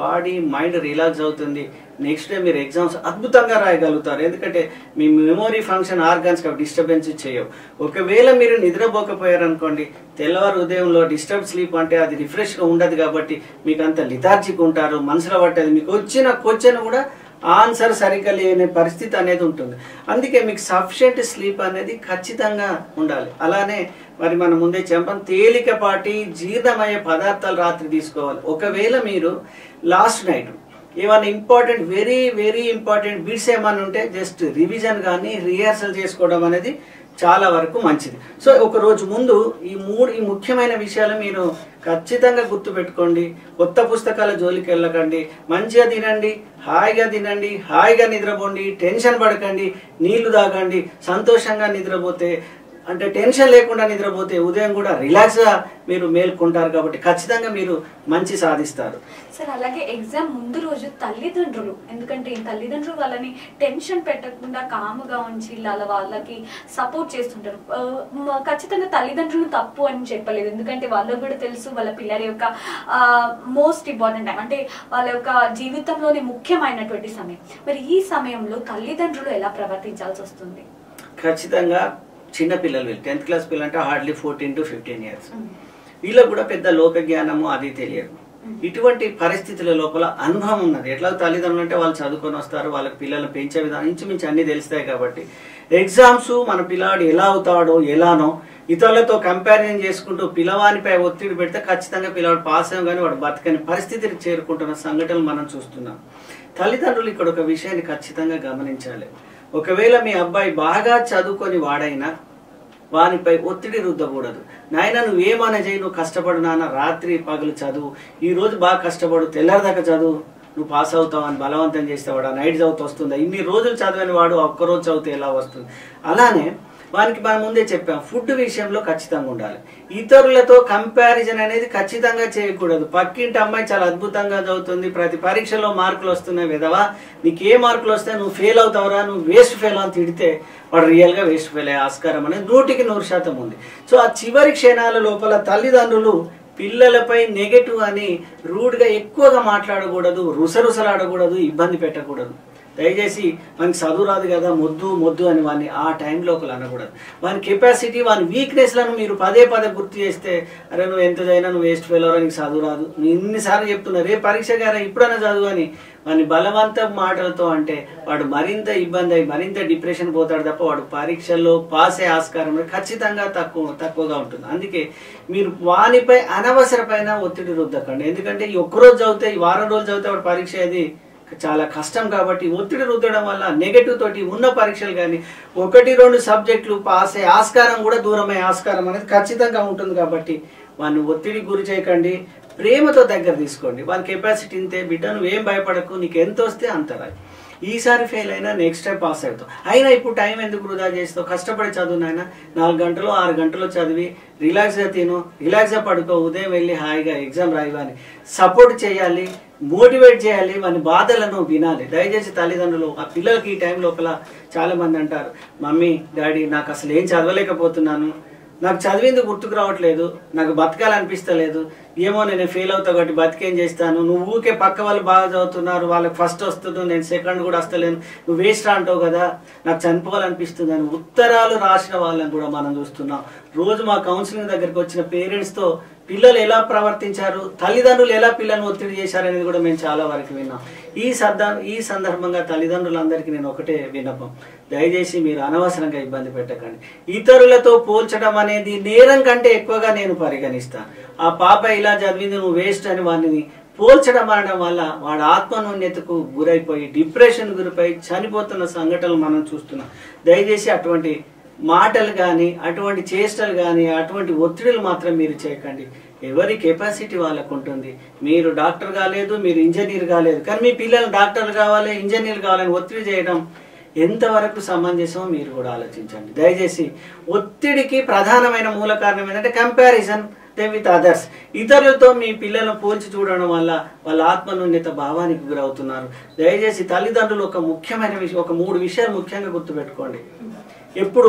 బాడీ మైండ్ రిలాక్స్ అవుతుంది నెక్స్ట్ డే మీరు ఎగ్జామ్స్ అద్భుతంగా రాయగలుగుతారు ఎందుకంటే మీ మెమొరీ ఫంక్షన్ ఆర్గాన్స్ డిస్టర్బెన్స్ చేయవు ఒకవేళ మీరు నిద్రపోకపోయారు అనుకోండి తెల్లవారు ఉదయంలో డిస్టర్బ్ స్లీప్ అంటే అది రిఫ్రెష్గా ఉండదు కాబట్టి మీకు అంత లిథార్జిక్ ఉంటారు మనసులో పట్టేది మీకు వచ్చిన క్వశ్చన్ కూడా ఆన్సర్ సరిగ్గా లేని పరిస్థితి అనేది ఉంటుంది అందుకే మీకు సఫిషియెంట్ స్లీప్ అనేది ఖచ్చితంగా ఉండాలి అలానే మరి మనం ముందే చెప్పాం తేలికపాటి జీర్ణమయ్యే పదార్థాలు రాత్రి తీసుకోవాలి ఒకవేళ మీరు లాస్ట్ నైట్ ఏమైనా important very very important bits ఏమైనా ఉంటే జస్ట్ రివిజన్ కానీ రిహార్సల్ చేసుకోవడం అనేది చాలా వరకు మంచిది సో ఒక రోజు ముందు ఈ మూడు ఈ ముఖ్యమైన విషయాలు మీరు ఖచ్చితంగా గుర్తుపెట్టుకోండి కొత్త పుస్తకాల జోలికి వెళ్ళకండి మంచిగా తినండి హాయిగా తినండి హాయిగా నిద్రపోండి టెన్షన్ పడకండి నీళ్లు తాగండి సంతోషంగా నిద్రపోతే అంటే టెన్షన్ లేకుండా నిద్రపోతే ఉదయం కూడా రిలాక్స్గా మీరు మేల్కొంటారు కాబట్టి ఖచ్చితంగా మీరు మంచి సాధిస్తారు సార్ అలాగే ఎగ్జామ్ ముందు రోజు తల్లిదండ్రులు ఎందుకంటే ఈ తల్లిదండ్రులు వాళ్ళని టెన్షన్ పెట్టకుండా కాముగా ఉంచి వాళ్ళ వాళ్ళకి సపోర్ట్ చేస్తుంటారు ఆ, మ- ఖచ్చితంగా తల్లిదండ్రులు తప్పు అని చెప్పలేదు ఎందుకంటే వాళ్ళకు కూడా తెలుసు వాళ్ళ పిల్లల యొక్క మోస్ట్ ఇంపార్టెంట్ టైం అంటే వాళ్ళ యొక్క జీవితంలోని ముఖ్యమైనటువంటి సమయం మరి ఈ సమయంలో తల్లిదండ్రులు ఎలా ప్రవర్తించాల్సి వస్తుంది ఖచ్చితంగా చిన్న పిల్లలు వీళ్ళు టెన్త్ క్లాస్ పిల్లలు అంటే hardly fourteen to fifteen years వీళ్ళకు కూడా పెద్ద లోక జ్ఞానము అది తెలియదు ఇటువంటి పరిస్థితుల లోపల అనుభవం ఉన్నది ఎట్లా తల్లిదండ్రులు అంటే వాళ్ళు చదువుకొని వస్తారు వాళ్ళకి పిల్లలు పెంచే విధానం ఇంచుమించు అన్ని తెలుస్తాయి కాబట్టి ఎగ్జామ్స్ మన పిల్లాడు ఎలా అవుతాడో ఎలానో ఇతరులతో కంపారిజన్ చేసుకుంటూ పిల్లవానిపై ఒత్తిడి పెడితే ఖచ్చితంగా పిల్లవాడు పాస్ అయ్యాం కానీ వాడు బతకని పరిస్థితికి చేరుకుంటున్న సంఘటనలు మనం చూస్తున్నాం తల్లిదండ్రులు ఇక్కడ ఒక విషయాన్ని ఖచ్చితంగా గమనించాలి ఒకవేళ మీ అబ్బాయి బాగా చదువుకొని వాడైనా వానిపై ఒత్తిడి రుద్దకూడదు నాయన నువ్వేమైనా చేయి నువ్వు కష్టపడు నాన్న రాత్రి పగలు చదువు ఈ రోజు బాగా కష్టపడు తెల్లారిదాకా చదువు నువ్వు పాస్ అవుతావు అని బలవంతం చేస్తే వాడు ఆ నైట్ చదువుతూ వస్తుందా ఇన్ని రోజులు చదివిన వాడు ఒక్కరోజు చదివితే ఎలా వస్తుంది అలానే వానికి మనం ముందే చెప్పాం ఫుడ్ విషయంలో ఖచ్చితంగా ఉండాలి ఇతరులతో కంపారిజన్ అనేది ఖచ్చితంగా చేయకూడదు పక్కింటి అమ్మాయి చాలా అద్భుతంగా చదువుతుంది ప్రతి పరీక్షలో మార్కులు వస్తున్నాయి విధవా నీకు ఏ మార్కులు వస్తాయి నువ్వు ఫెయిల్ అవుతావురా నువ్వు వేస్ట్ ఫెయిల్ అని తిడితే వాడు రియల్గా వేస్ట్ ఫెయిల్ అయ్యే ఆస్కారం అనేది నూటికి నూరు శాతం ఉంది సో ఆ చివరి క్షణాల లోపల తల్లిదండ్రులు పిల్లలపై నెగటివ్ అని రూడ్గా ఎక్కువగా మాట్లాడకూడదు రుసరుసలాడకూడదు ఇబ్బంది పెట్టకూడదు దయచేసి మనకి చదువు రాదు కదా మొద్దు మొద్దు అని వాడిని ఆ టైంలో ఒకరు అనకూడదు వాని కెపాసిటీ వాని వీక్నెస్లను మీరు పదే పదే గుర్తు చేస్తే అరే నువ్వు ఎంత చదివినా నువ్వు వేస్ట్ ఫెయిల్ నీకు చదువు రాదు నువ్వు ఇన్నిసార్లు చెప్తున్నా రే పరీక్ష గారా ఇప్పుడైనా చదువు అని వాని బలవంత మాటలతో అంటే వాడు మరింత ఇబ్బంది అయి మరింత డిప్రెషన్ పోతాడు తప్ప వాడు పరీక్షల్లో పాస్ అయ్యే ఆస్కారం అనేది ఖచ్చితంగా తక్కువ తక్కువగా ఉంటుంది అందుకే మీరు వానిపై అనవసరమైన ఒత్తిడి రుద్దకండి ఎందుకంటే ఈ ఒక్కరోజు చదివితే ఈ వారం రోజులు చదివితే వాడు పరీక్ష అది చాలా కష్టం కాబట్టి ఒత్తిడి రుద్దడం వల్ల నెగటివ్ తోటి ఉన్న పరీక్షలు కానీ ఒకటి రెండు సబ్జెక్టులు పాస్ అయ్యే ఆస్కారం కూడా దూరమయ్యే ఆస్కారం అనేది ఖచ్చితంగా ఉంటుంది కాబట్టి వాడిని ఒత్తిడి గురి చేయకండి ప్రేమతో దగ్గర తీసుకోండి వాళ్ళ కెపాసిటీ ఇంతే బిడ్డ నువ్వేం భయపడకు నీకు ఎంత వస్తే అంత రాయి ఈసారి ఫెయిల్ అయినా నెక్స్ట్ టైం పాస్ అవుతావు అయినా ఇప్పుడు టైం ఎందుకు వృధా చేస్తావు కష్టపడి చదువు నాయన నాలుగు గంటలు ఆరు గంటలు చదివి రిలాక్స్గా తిను రిలాక్స్గా పడుకో ఉదయం వెళ్ళి హాయిగా ఎగ్జామ్ రాయని సపోర్ట్ చేయాలి మోటివేట్ చేయాలి మన బాధలను వినాలి దయచేసి తల్లిదండ్రులు ఆ పిల్లలకి ఈ టైం లోపల చాలా మంది అంటారు మమ్మీ డాడీ నాకు అసలు ఏం చదవలేకపోతున్నాను నాకు చదివింది గుర్తుకు రావట్లేదు నాకు బతకాలనిపిస్తలేదు ఏమో నేను ఫెయిల్ అవుతా కాబట్టి బతికేం చేస్తాను నువ్వు ఊకే పక్క వాళ్ళు బాగా చదువుతున్నారు వాళ్ళకి ఫస్ట్ వస్తుంది నేను సెకండ్ కూడా వస్తలేను నువ్వు వేస్ట్ అంటావు కదా నాకు చనిపోవాలనిపిస్తుంది అని ఉత్తరాలు రాసిన వాళ్ళని కూడా మనం చూస్తున్నాం రోజు మా కౌన్సిలింగ్ దగ్గరికి వచ్చిన పేరెంట్స్తో పిల్లలు ఎలా ప్రవర్తించారు తల్లిదండ్రులు ఎలా పిల్లల్ని ఒత్తిడి చేశారు అనేది కూడా మేము చాలా వరకు విన్నాం ఈ సందర్భ ఈ సందర్భంగా తల్లిదండ్రులందరికీ నేను ఒకటే విన్నపం దయచేసి మీరు అనవసరంగా ఇబ్బంది పెట్టకండి ఇతరులతో పోల్చడం అనేది నేరం కంటే ఎక్కువగా నేను పరిగణిస్తాను ఆ పాప ఇలా చదివింది నువ్వు వేస్ట్ అని వాడిని పోల్చడం అనడం వల్ల వాడు ఆత్మన్యూన్యతకు గురైపోయి డిప్రెషన్ గురిపోయి చనిపోతున్న సంఘటనలు మనం చూస్తున్నాం దయచేసి అటువంటి మాటలు కానీ అటువంటి చేష్టలు కానీ అటువంటి ఒత్తిడులు మాత్రం మీరు చేయకండి ఎవరి కెపాసిటీ వాళ్ళకు ఉంటుంది మీరు డాక్టర్ కాలేదు మీరు ఇంజనీర్ కాలేదు కానీ మీ పిల్లలు డాక్టర్లు కావాలి ఇంజనీర్ కావాలని ఒత్తిడి చేయడం ఎంతవరకు సమంజసమో మీరు కూడా ఆలోచించండి దయచేసి ఒత్తిడికి ప్రధానమైన మూల కారణం ఏంటంటే కంపారిజన్ విత్ అదర్స్ ఇతరులతో మీ పిల్లలను పోల్చి చూడడం వల్ల వాళ్ళ ఆత్మనున్యత భావానికి గురవుతున్నారు దయచేసి తల్లిదండ్రులు ఒక ముఖ్యమైన విషయం ఒక మూడు విషయాలు ముఖ్యంగా గుర్తుపెట్టుకోండి ఎప్పుడు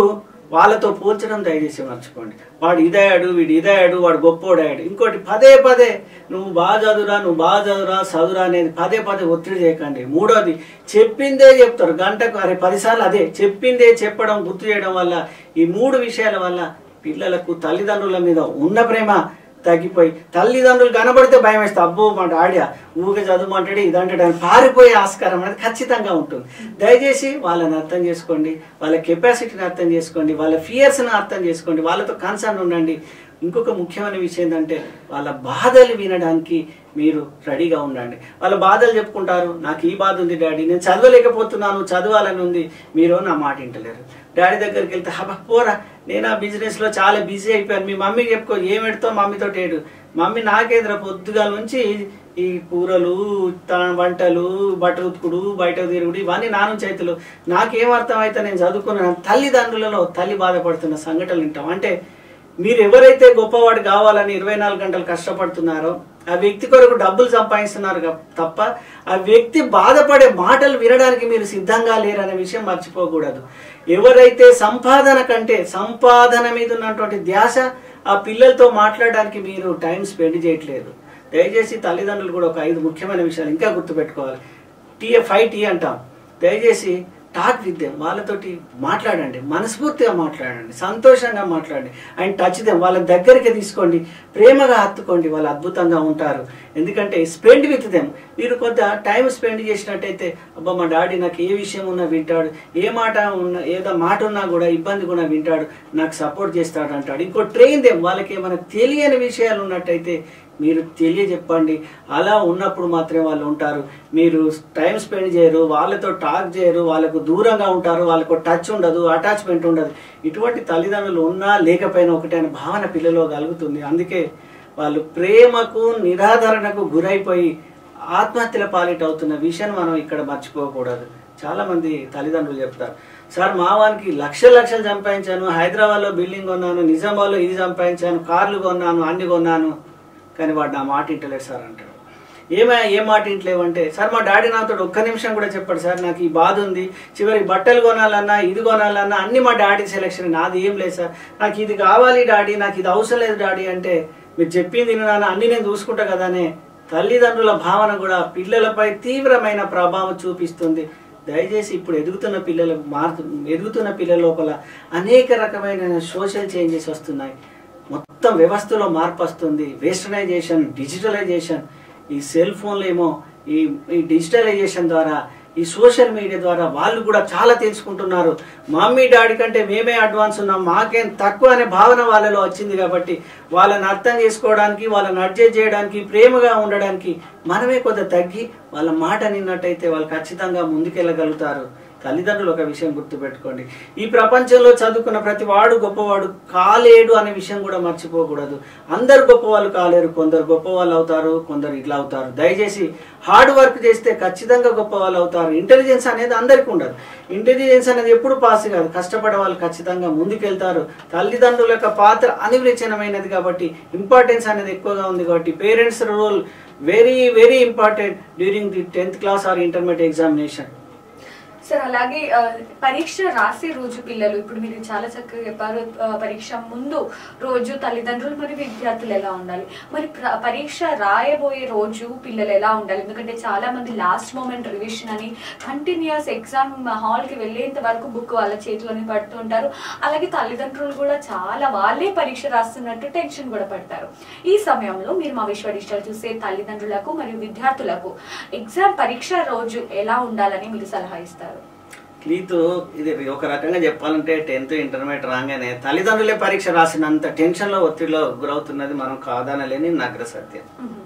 వాళ్ళతో పోల్చడం దయచేసి మర్చిపోండి వాడు ఇదయ్యాడు వీడు ఇదయ్యాడు వాడు గొప్పోడాడు ఇంకోటి పదే పదే నువ్వు బాగా చదువురా నువ్వు బాగా చదువురా చదువురా అనేది పదే పదే ఒత్తిడి చేయకండి మూడోది చెప్పిందే చెప్తారు గంటకు అరే పదిసార్లు అదే చెప్పిందే చెప్పడం గుర్తు చేయడం వల్ల ఈ మూడు విషయాల వల్ల పిల్లలకు తల్లిదండ్రుల మీద ఉన్న ప్రేమ తగ్గిపోయి తల్లిదండ్రులు కనబడితే భయం వేస్తే అబ్బో మా డాడీ ఊగే చదువుమంటాడు ఇదంటాడు అని పారిపోయే ఆస్కారం అనేది ఖచ్చితంగా ఉంటుంది దయచేసి వాళ్ళని అర్థం చేసుకోండి వాళ్ళ కెపాసిటీని అర్థం చేసుకోండి వాళ్ళ ఫియర్స్ని అర్థం చేసుకోండి వాళ్ళతో కన్సర్న్ ఉండండి ఇంకొక ముఖ్యమైన విషయం ఏంటంటే వాళ్ళ బాధలు వినడానికి మీరు రెడీగా ఉండండి వాళ్ళ బాధలు చెప్పుకుంటారు నాకు ఈ బాధ ఉంది డాడీ నేను చదవలేకపోతున్నాను చదవాలని ఉంది మీరు నా మాట వింటలేరు డాడీ దగ్గరికి వెళ్తే హబా పోరా నేను ఆ బిజినెస్లో చాలా బిజీ అయిపోయాను మీ మమ్మీకి చెప్పుకో ఏం పెడతావు మమ్మీతో ఏడు మమ్మీ నాకేదిరా పొద్దుగాల నుంచి ఈ కూరలు త- వంటలు బట్టలు ఉతుకుడు బయట తిరుగుడు ఇవన్నీ నాను చేతులు నాకేం అర్థం అయితే నేను చదువుకున్నాను తల్లిదండ్రులలో తల్లి బాధపడుతున్న సంఘటనలు వింటాం అంటే మీరు ఎవరైతే గొప్పవాడు కావాలని ఇరవై నాలుగు గంటలు కష్టపడుతున్నారో ఆ వ్యక్తి కొరకు డబ్బులు సంపాదిస్తున్నారు గా- తప్ప ఆ వ్యక్తి బాధపడే మాటలు వినడానికి మీరు సిద్ధంగా లేరనే విషయం మర్చిపోకూడదు ఎవరైతే సంపాదన కంటే సంపాదన మీద ఉన్నటువంటి ధ్యాస ఆ పిల్లలతో మాట్లాడడానికి మీరు టైం స్పెండ్ చేయట్లేదు దయచేసి తల్లిదండ్రులు కూడా ఒక ఐదు ముఖ్యమైన విషయాలు ఇంకా గుర్తుపెట్టుకోవాలి టీ ఫైవ్ టీ అంటాం దయచేసి టాక్ విత్ దెమ్ వాళ్ళతోటి మాట్లాడండి మనస్ఫూర్తిగా మాట్లాడండి సంతోషంగా మాట్లాడండి అండ్ టచ్ దెమ్ వాళ్ళ దగ్గరికి తీసుకోండి ప్రేమగా హత్తుకోండి వాళ్ళు అద్భుతంగా ఉంటారు ఎందుకంటే స్పెండ్ విత్ దెమ్ మీరు కొంత టైం స్పెండ్ చేసినట్టయితే అబ్బా మా డాడీ నాకు ఏ విషయం ఉన్నా వింటాడు ఏ మాట ఉన్నా ఏదో మాట ఉన్నా కూడా ఇబ్బంది కూడా వింటాడు నాకు సపోర్ట్ చేస్తాడు అంటాడు ఇంకో ట్రైన్ దెమ్ వాళ్ళకి ఏమైనా తెలియని విషయాలు ఉన్నట్టయితే మీరు తెలియజెప్పండి అలా ఉన్నప్పుడు మాత్రమే వాళ్ళు ఉంటారు మీరు టైం స్పెండ్ చేయరు వాళ్ళతో టాక్ చేయరు వాళ్ళకు దూరంగా ఉంటారు వాళ్ళకు టచ్ ఉండదు అటాచ్మెంట్ ఉండదు ఇటువంటి తల్లిదండ్రులు ఉన్నా లేకపోయినా ఒకటే అనే భావన పిల్లలో కలుగుతుంది అందుకే వాళ్ళు ప్రేమకు నిరాదరణకు గురైపోయి ఆత్మహత్యల పాలిట అవుతున్న విషయం మనం ఇక్కడ మర్చిపోకూడదు చాలా మంది తల్లిదండ్రులు చెప్తారు సార్ మా వానికి లక్షల లక్షలు సంపాదించాను హైదరాబాద్లో బిల్డింగ్ కొన్నాను నిజామాబాద్లో ఇది సంపాదించాను కార్లు కొన్నాను అన్ని కొన్నాను కానీ వాడు నా మాట ఇంటలేదు సార్ అంటాడు ఏమా ఏ మాట ఇంట్లేవంటే సార్ మా డాడీ నాతో ఒక్క నిమిషం కూడా చెప్పాడు సార్ నాకు ఈ బాధ ఉంది చివరికి బట్టలు కొనాలన్నా ఇది కొనాలన్నా అన్ని మా డాడీ సెలెక్షన్ నాది ఏం లేదు సార్ నాకు ఇది కావాలి డాడీ నాకు ఇది అవసరం లేదు డాడీ అంటే మీరు చెప్పింది నాన్న అన్ని నేను చూసుకుంటా కదానే తల్లిదండ్రుల భావన కూడా పిల్లలపై తీవ్రమైన ప్రభావం చూపిస్తుంది దయచేసి ఇప్పుడు ఎదుగుతున్న పిల్లలు మారు ఎదుగుతున్న పిల్లల లోపల అనేక రకమైన సోషల్ చేంజెస్ వస్తున్నాయి మొత్తం వ్యవస్థలో మార్పు వస్తుంది వెస్టర్నైజేషన్ డిజిటలైజేషన్ ఈ సెల్ ఫోన్లు ఏమో ఈ ఈ డిజిటలైజేషన్ ద్వారా ఈ సోషల్ మీడియా ద్వారా వాళ్ళు కూడా చాలా తెలుసుకుంటున్నారు మమ్మీ డాడీ కంటే మేమే అడ్వాన్స్ ఉన్నాం మాకేం తక్కువ అనే భావన వాళ్ళలో వచ్చింది కాబట్టి వాళ్ళని అర్థం చేసుకోవడానికి వాళ్ళని అడ్జస్ట్ చేయడానికి ప్రేమగా ఉండడానికి మనమే కొంత తగ్గి వాళ్ళ మాట నిన్నట్టయితే వాళ్ళు ఖచ్చితంగా ముందుకెళ్ళగలుగుతారు తల్లిదండ్రులు ఒక విషయం గుర్తుపెట్టుకోండి ఈ ప్రపంచంలో చదువుకున్న ప్రతి వాడు గొప్పవాడు కాలేడు అనే విషయం కూడా మర్చిపోకూడదు అందరు గొప్పవాళ్ళు కాలేరు కొందరు గొప్పవాళ్ళు అవుతారు కొందరు ఇట్లా అవుతారు దయచేసి హార్డ్ వర్క్ చేస్తే ఖచ్చితంగా గొప్పవాళ్ళు అవుతారు ఇంటెలిజెన్స్ అనేది అందరికీ ఉండదు ఇంటెలిజెన్స్ అనేది ఎప్పుడు పాస్ కాదు కష్టపడే వాళ్ళు ఖచ్చితంగా ముందుకెళ్తారు తల్లిదండ్రుల యొక్క పాత్ర అనిర్వచనమైనది కాబట్టి ఇంపార్టెన్స్ అనేది ఎక్కువగా ఉంది కాబట్టి parents role very very important during the tenth class or intermediate examination sir అలాగే ఆ, పరీక్ష రాసే రోజు పిల్లలు ఇప్పుడు మీరు చాలా చక్కగా చెప్పారు ఆ, పరీక్ష ముందు రోజు తల్లిదండ్రులు మరియు విద్యార్థులు ఎలా ఉండాలి మరి ప్ర- పరీక్ష రాయబోయే రోజు పిల్లలు ఎలా ఉండాలి ఎందుకంటే చాలా మంది లాస్ట్ మూమెంట్ రివిజన్ అని కంటిన్యూస్ ఎగ్జామ్ హాల్ కి వెళ్ళేంత వరకు బుక్ వాళ్ళ చేతిలోనే పడుతూ ఉంటారు అలాగే తల్లిదండ్రులు కూడా చాలా వాళ్ళే పరీక్ష రాస్తున్నట్టు టెన్షన్ కూడా పడతారు ఈ సమయంలో మీరు మా విశ్వ డిజిటల్ చూసే తల్లిదండ్రులకు మరియు విద్యార్థులకు ఎగ్జామ్ పరీక్ష రోజు ఎలా ఉండాలని మీరు సలహా ఇస్తారు క్లీతు ఇది ఒక రకంగా చెప్పాలంటే టెన్త్ ఇంటర్మీడియట్ రాగానే తల్లిదండ్రులే పరీక్ష రాసినంత టెన్షన్లో ఒత్తిడిలో గురవుతున్నది మనం కాదనలేని నగ్ర సత్యం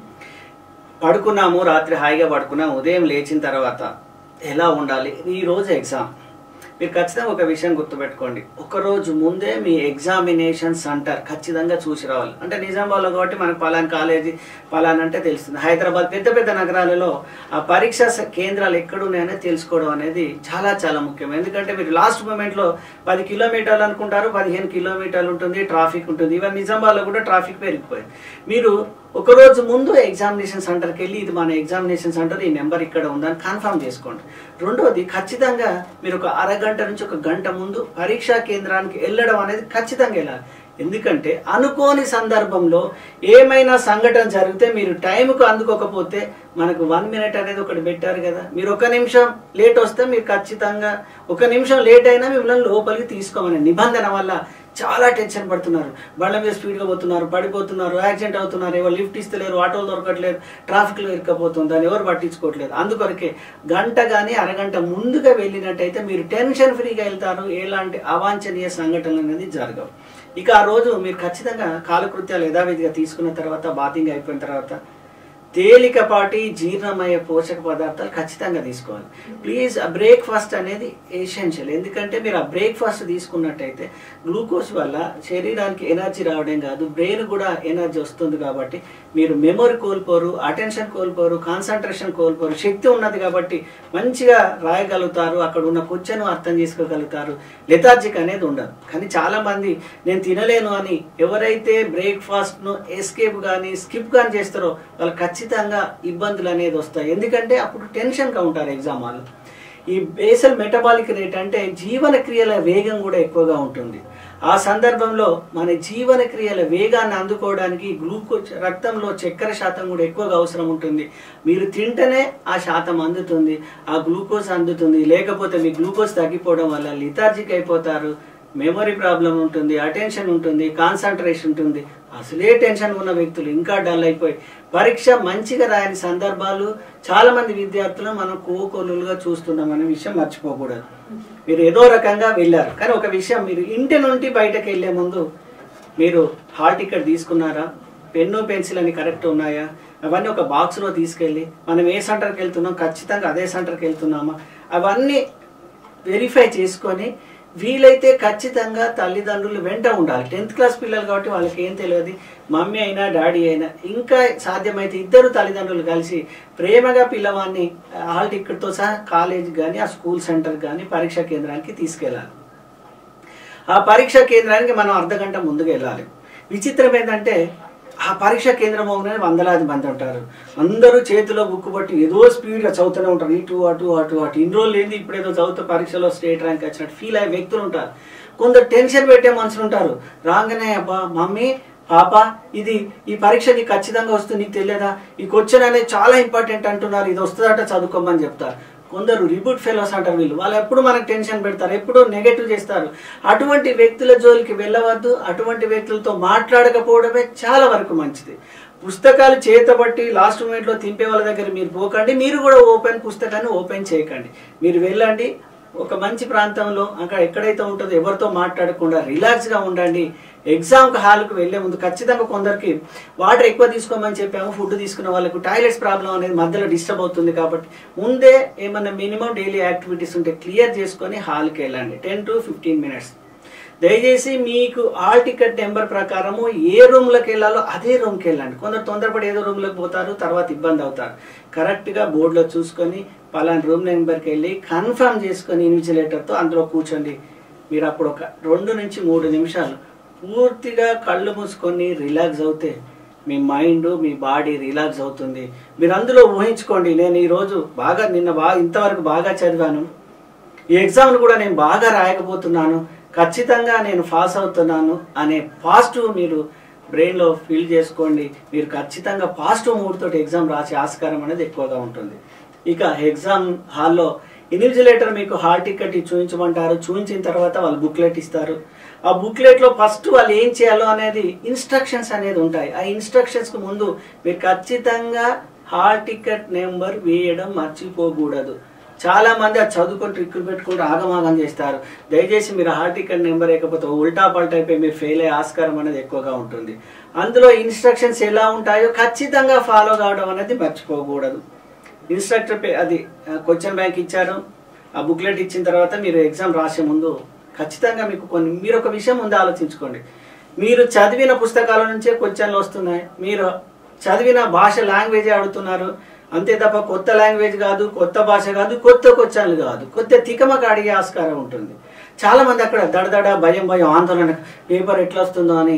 పడుకున్నాము రాత్రి హాయిగా పడుకున్నాము ఉదయం లేచిన తర్వాత ఎలా ఉండాలి ఈ రోజు ఎగ్జామ్ మీరు ఖచ్చితంగా ఒక విషయం గుర్తుపెట్టుకోండి ఒక రోజు ముందే మీ ఎగ్జామినేషన్ సెంటర్ ఖచ్చితంగా చూసి రావాలి అంటే నిజామాబాద్లో కాబట్టి మనకు పలానా కాలేజీ పలానా అంటే తెలుస్తుంది హైదరాబాద్ పెద్ద పెద్ద నగరాలలో ఆ పరీక్షా స- కేంద్రాలు ఎక్కడున్నాయనే తెలుసుకోవడం అనేది చాలా చాలా ముఖ్యం ఎందుకంటే మీరు లాస్ట్ మూమెంట్లో పది కిలోమీటర్లు అనుకుంటారు పదిహేను కిలోమీటర్లు ఉంటుంది ట్రాఫిక్ ఉంటుంది ఈవెన్ నిజామాబాద్లో కూడా ట్రాఫిక్ పెరిగిపోయింది మీరు ఒక రోజు ముందు ఎగ్జామినేషన్ సెంటర్కి వెళ్ళి ఇది మన ఎగ్జామినేషన్ సెంటర్ ఈ నెంబర్ ఇక్కడ ఉందని కన్ఫర్మ్ చేసుకోండి రెండోది ఖచ్చితంగా మీరు ఒక అరగంట నుంచి ఒక గంట ముందు పరీక్షా కేంద్రానికి వెళ్ళడం అనేది ఖచ్చితంగా వెళ్ళాలి ఎందుకంటే అనుకోని సందర్భంలో ఏమైనా సంఘటన జరిగితే మీరు టైంకు అందుకోకపోతే మనకు వన్ మినిట్ అనేది ఒకటి పెట్టారు కదా మీరు ఒక నిమిషం లేట్ వస్తే మీరు ఖచ్చితంగా ఒక నిమిషం లేట్ అయినా మిమ్మల్ని లోపలికి తీసుకోమని నిబంధన వల్ల చాలా టెన్షన్ పడుతున్నారు బండ్ల మీద స్పీడ్గా పోతున్నారు పడిపోతున్నారు యాక్సిడెంట్ అవుతున్నారు ఎవరు లిఫ్ట్ ఇస్తలేరు ఆటోలు దొరకట్లేదు ట్రాఫిక్లో ఇరుక్కపోతుంది దాన్ని ఎవరు పట్టించుకోవట్లేదు అందుకొరకే గంట కానీ అరగంట ముందుగా వెళ్ళినట్టయితే మీరు టెన్షన్ ఫ్రీగా వెళ్తారు ఎలాంటి అవాంఛనీయ సంఘటనలు అనేది జరగవు ఇక ఆ రోజు మీరు ఖచ్చితంగా కాలకృత్యాలు యథావిధిగా తీసుకున్న తర్వాత బాతింగ్ అయిపోయిన తర్వాత తేలికపాటి జీర్ణమయ్యే పోషక పదార్థాలు ఖచ్చితంగా తీసుకోవాలి ప్లీజ్ ఆ బ్రేక్ఫాస్ట్ అనేది ఎసెన్షియల్ ఎందుకంటే మీరు ఆ బ్రేక్ఫాస్ట్ తీసుకున్నట్టయితే గ్లూకోజ్ వల్ల శరీరానికి ఎనర్జీ రావడం కాదు బ్రెయిన్ కూడా ఎనర్జీ వస్తుంది కాబట్టి మీరు మెమొరీ కోల్పోరు అటెన్షన్ కోల్పోరు కాన్సన్ట్రేషన్ కోల్పోరు శక్తి ఉన్నది కాబట్టి మంచిగా రాయగలుగుతారు అక్కడ ఉన్న క్వశ్చన్ అర్థం చేసుకోగలుగుతారు లెథార్జిక్ అనేది ఉండదు కానీ చాలా మంది నేను తినలేను అని ఎవరైతే బ్రేక్ఫాస్ట్ ను ఎస్కేప్ కానీ స్కిప్ కానీ చేస్తారో వాళ్ళు ఖచ్చితంగా ఇబ్బందులు అనేది వస్తాయి ఎందుకంటే అప్పుడు టెన్షన్గా ఉంటారు ఎగ్జామ్ వాళ్ళు ఈ బేసల్ మెటబాలిక్ రేట్ అంటే జీవన క్రియల వేగం కూడా ఎక్కువగా ఉంటుంది ఆ సందర్భంలో మన జీవన క్రియల వేగాన్ని అందుకోవడానికి గ్లూకోజ్ రక్తంలో చక్కెర శాతం కూడా ఎక్కువగా అవసరం ఉంటుంది మీరు తింటేనే ఆ శాతం అందుతుంది ఆ గ్లూకోజ్ అందుతుంది లేకపోతే మీ గ్లూకోజ్ తగ్గిపోవడం వల్ల లిథార్జిక్ అయిపోతారు మెమరీ ప్రాబ్లం ఉంటుంది అటెన్షన్ ఉంటుంది కాన్సన్ట్రేషన్ ఉంటుంది అసలే టెన్షన్ ఉన్న వ్యక్తులు ఇంకా డల్ అయిపోయి పరీక్ష మంచిగా రాయని సందర్భాలు చాలా మంది విద్యార్థులు మనం కోకొల్లుగా చూస్తున్నాం అనే విషయం మర్చిపోకూడదు మీరు ఏదో రకంగా వెళ్ళారు కానీ ఒక విషయం మీరు ఇంటి నుండి బయటకు వెళ్లే ముందు మీరు హాల్ టికెట్ తీసుకున్నారా పెన్ను పెన్సిల్ అని కరెక్ట్ ఉన్నాయా అవన్నీ ఒక బాక్స్లో తీసుకెళ్ళి మనం ఏ సెంటర్కి వెళ్తున్నాం ఖచ్చితంగా అదే సెంటర్కి వెళ్తున్నామా అవన్నీ వెరిఫై చేసుకొని వీలైతే ఖచ్చితంగా తల్లిదండ్రులు వెంట ఉండాలి టెన్త్ క్లాస్ పిల్లలు కాబట్టి వాళ్ళకి ఏం తెలియదు మమ్మీ అయినా డాడీ అయినా ఇంకా సాధ్యమైతే ఇద్దరు తల్లిదండ్రులు కలిసి ప్రేమగా పిల్లవాడిని హాల్ టికెట్తో సహా కాలేజ్ కానీ ఆ స్కూల్ సెంటర్ కానీ పరీక్షా కేంద్రానికి తీసుకెళ్ళాలి ఆ పరీక్షా కేంద్రానికి మనం అర్ధ గంట ముందుకు వెళ్ళాలి విచిత్రం ఏంటంటే ఆ పరీక్షా కేంద్రం పోగానే వందలాది మంది ఉంటారు అందరూ చేతిలో బుక్ పట్టి ఏదో స్పీడ్గా చదువుతూనే ఉంటారు ఇటు అటు అటు అటు ఇన్ని రోజులు ఏంది ఇప్పుడు ఏదో చదువుతూ పరీక్షలో స్టేట్ ర్యాంక్ వచ్చినట్టు ఫీల్ అయ్యే వ్యక్తులు ఉంటారు కొందరు టెన్షన్ పెట్టే మనుషులు ఉంటారు రాగానే అబ్బా మమ్మీ పాప ఇది ఈ పరీక్ష నీకు ఖచ్చితంగా వస్తుంది నీకు తెలియదా ఈ క్వశ్చన్ అనేది చాలా ఇంపార్టెంట్ అంటున్నారు ఇది వస్తుందట చదువుకోమని చెప్తారు కొందరు రిబూట్ ఫెలోస్ అంటారు వీళ్ళు వాళ్ళు ఎప్పుడు మనకు టెన్షన్ పెడతారు ఎప్పుడు నెగటివ్ చేస్తారు అటువంటి వ్యక్తుల జోలికి వెళ్ళవద్దు అటువంటి వ్యక్తులతో మాట్లాడకపోవడమే చాలా వరకు మంచిది పుస్తకాలు చేతబట్టి లాస్ట్ మూమెంట్లో తింపే వాళ్ళ దగ్గర మీరు పోకండి మీరు కూడా ఓపెన్ పుస్తకాన్ని ఓపెన్ చేయకండి మీరు వెళ్ళండి ఒక మంచి ప్రాంతంలో అక్కడ ఎక్కడైతే ఉంటుందో ఎవరితో మాట్లాడకుండా రిలాక్స్గా ఉండండి ఎగ్జామ్కి హాల్కి వెళ్లే ముందు ఖచ్చితంగా కొందరికి వాటర్ ఎక్కువ తీసుకోమని చెప్పాము ఫుడ్ తీసుకున్న వాళ్ళకు టాయిలెట్స్ ప్రాబ్లం అనేది మధ్యలో డిస్టర్బ్ అవుతుంది కాబట్టి ముందే ఏమన్నా మినిమం డైలీ యాక్టివిటీస్ ఉంటే క్లియర్ చేసుకొని హాల్కి వెళ్ళండి టెన్ టు ఫిఫ్టీన్ మినిట్స్ దయచేసి మీకు హాల్ టికెట్ నెంబర్ ప్రకారము ఏ రూమ్లోకి వెళ్ళాలో అదే రూమ్కి వెళ్ళండి కొందరు తొందరపడి ఏదో రూమ్లోకి పోతారు తర్వాత ఇబ్బంది అవుతారు కరెక్ట్గా బోర్డులో చూసుకొని పలానా రూమ్ నెంబర్కి వెళ్ళి కన్ఫర్మ్ చేసుకొని ఇన్విజిలేటర్తో అందులో కూర్చోండి మీరు అప్పుడు ఒక రెండు నుంచి మూడు నిమిషాలు పూర్తిగా కళ్ళు మూసుకొని రిలాక్స్ అవుతే మీ మైండ్ మీ బాడీ రిలాక్స్ అవుతుంది మీరు అందులో ఊహించుకోండి నేను ఈరోజు బాగా నిన్న బాగా ఇంతవరకు బాగా చదివాను ఈ ఎగ్జామ్ను కూడా నేను బాగా రాయకపోతున్నాను ఖచ్చితంగా నేను పాస్ అవుతున్నాను అనే పాజిటివ్ మీరు బ్రెయిన్లో ఫీల్ చేసుకోండి మీరు ఖచ్చితంగా పాజిటివ్ మూడ్ తోటి ఎగ్జామ్ రాసే ఆస్కారం అనేది ఎక్కువగా ఉంటుంది ఇక ఎగ్జామ్ హాల్లో ఇన్విజిలేటర్ మీకు హాల్ టికెట్ చూపించమంటారు చూపించిన తర్వాత వాళ్ళు బుక్లెట్ ఇస్తారు ఆ బుక్లెట్లో ఫస్ట్ వాళ్ళు ఏం చేయాలో అనేది ఇన్స్ట్రక్షన్స్ అనేది ఉంటాయి ఆ ఇన్స్ట్రక్షన్స్కి ముందు మీరు ఖచ్చితంగా హాల్ టికెట్ నెంబర్ వేయడం మర్చిపోకూడదు చాలా మంది అది చదువుకొని ట్రిక్కులు పెట్టుకుంటూ ఆగమాగం చేస్తారు దయచేసి మీరు హాల్ టికెట్ నెంబర్ వేయకపోతే ఉల్టా పల్టా అయిపోయి మీరు ఫెయిల్ అయ్యే ఆస్కారం అనేది ఎక్కువగా ఉంటుంది అందులో ఇన్స్ట్రక్షన్స్ ఎలా ఉంటాయో ఖచ్చితంగా ఫాలో కావడం అనేది మర్చిపోకూడదు ఇన్స్ట్రక్టర్ పే అది క్వశ్చన్ బ్యాంక్ ఇచ్చారు ఆ బుక్లెట్ ఇచ్చిన తర్వాత మీరు ఎగ్జామ్ రాసే ముందు ఖచ్చితంగా మీకు కొన్ని మీరు ఒక విషయం ముందు ఆలోచించుకోండి మీరు చదివిన పుస్తకాల నుంచే క్వశ్చన్లు వస్తున్నాయి మీరు చదివిన భాష లాంగ్వేజ్ అడుగుతున్నారు అంతే తప్ప కొత్త లాంగ్వేజ్ కాదు కొత్త భాష కాదు కొత్త క్వశ్చన్లు కాదు కొత్త తికమక అడిగే ఆస్కారం ఉంటుంది చాలా మంది అక్కడ దడదడ భయం భయం ఆందోళన పేపర్ ఎట్లా వస్తుందో అని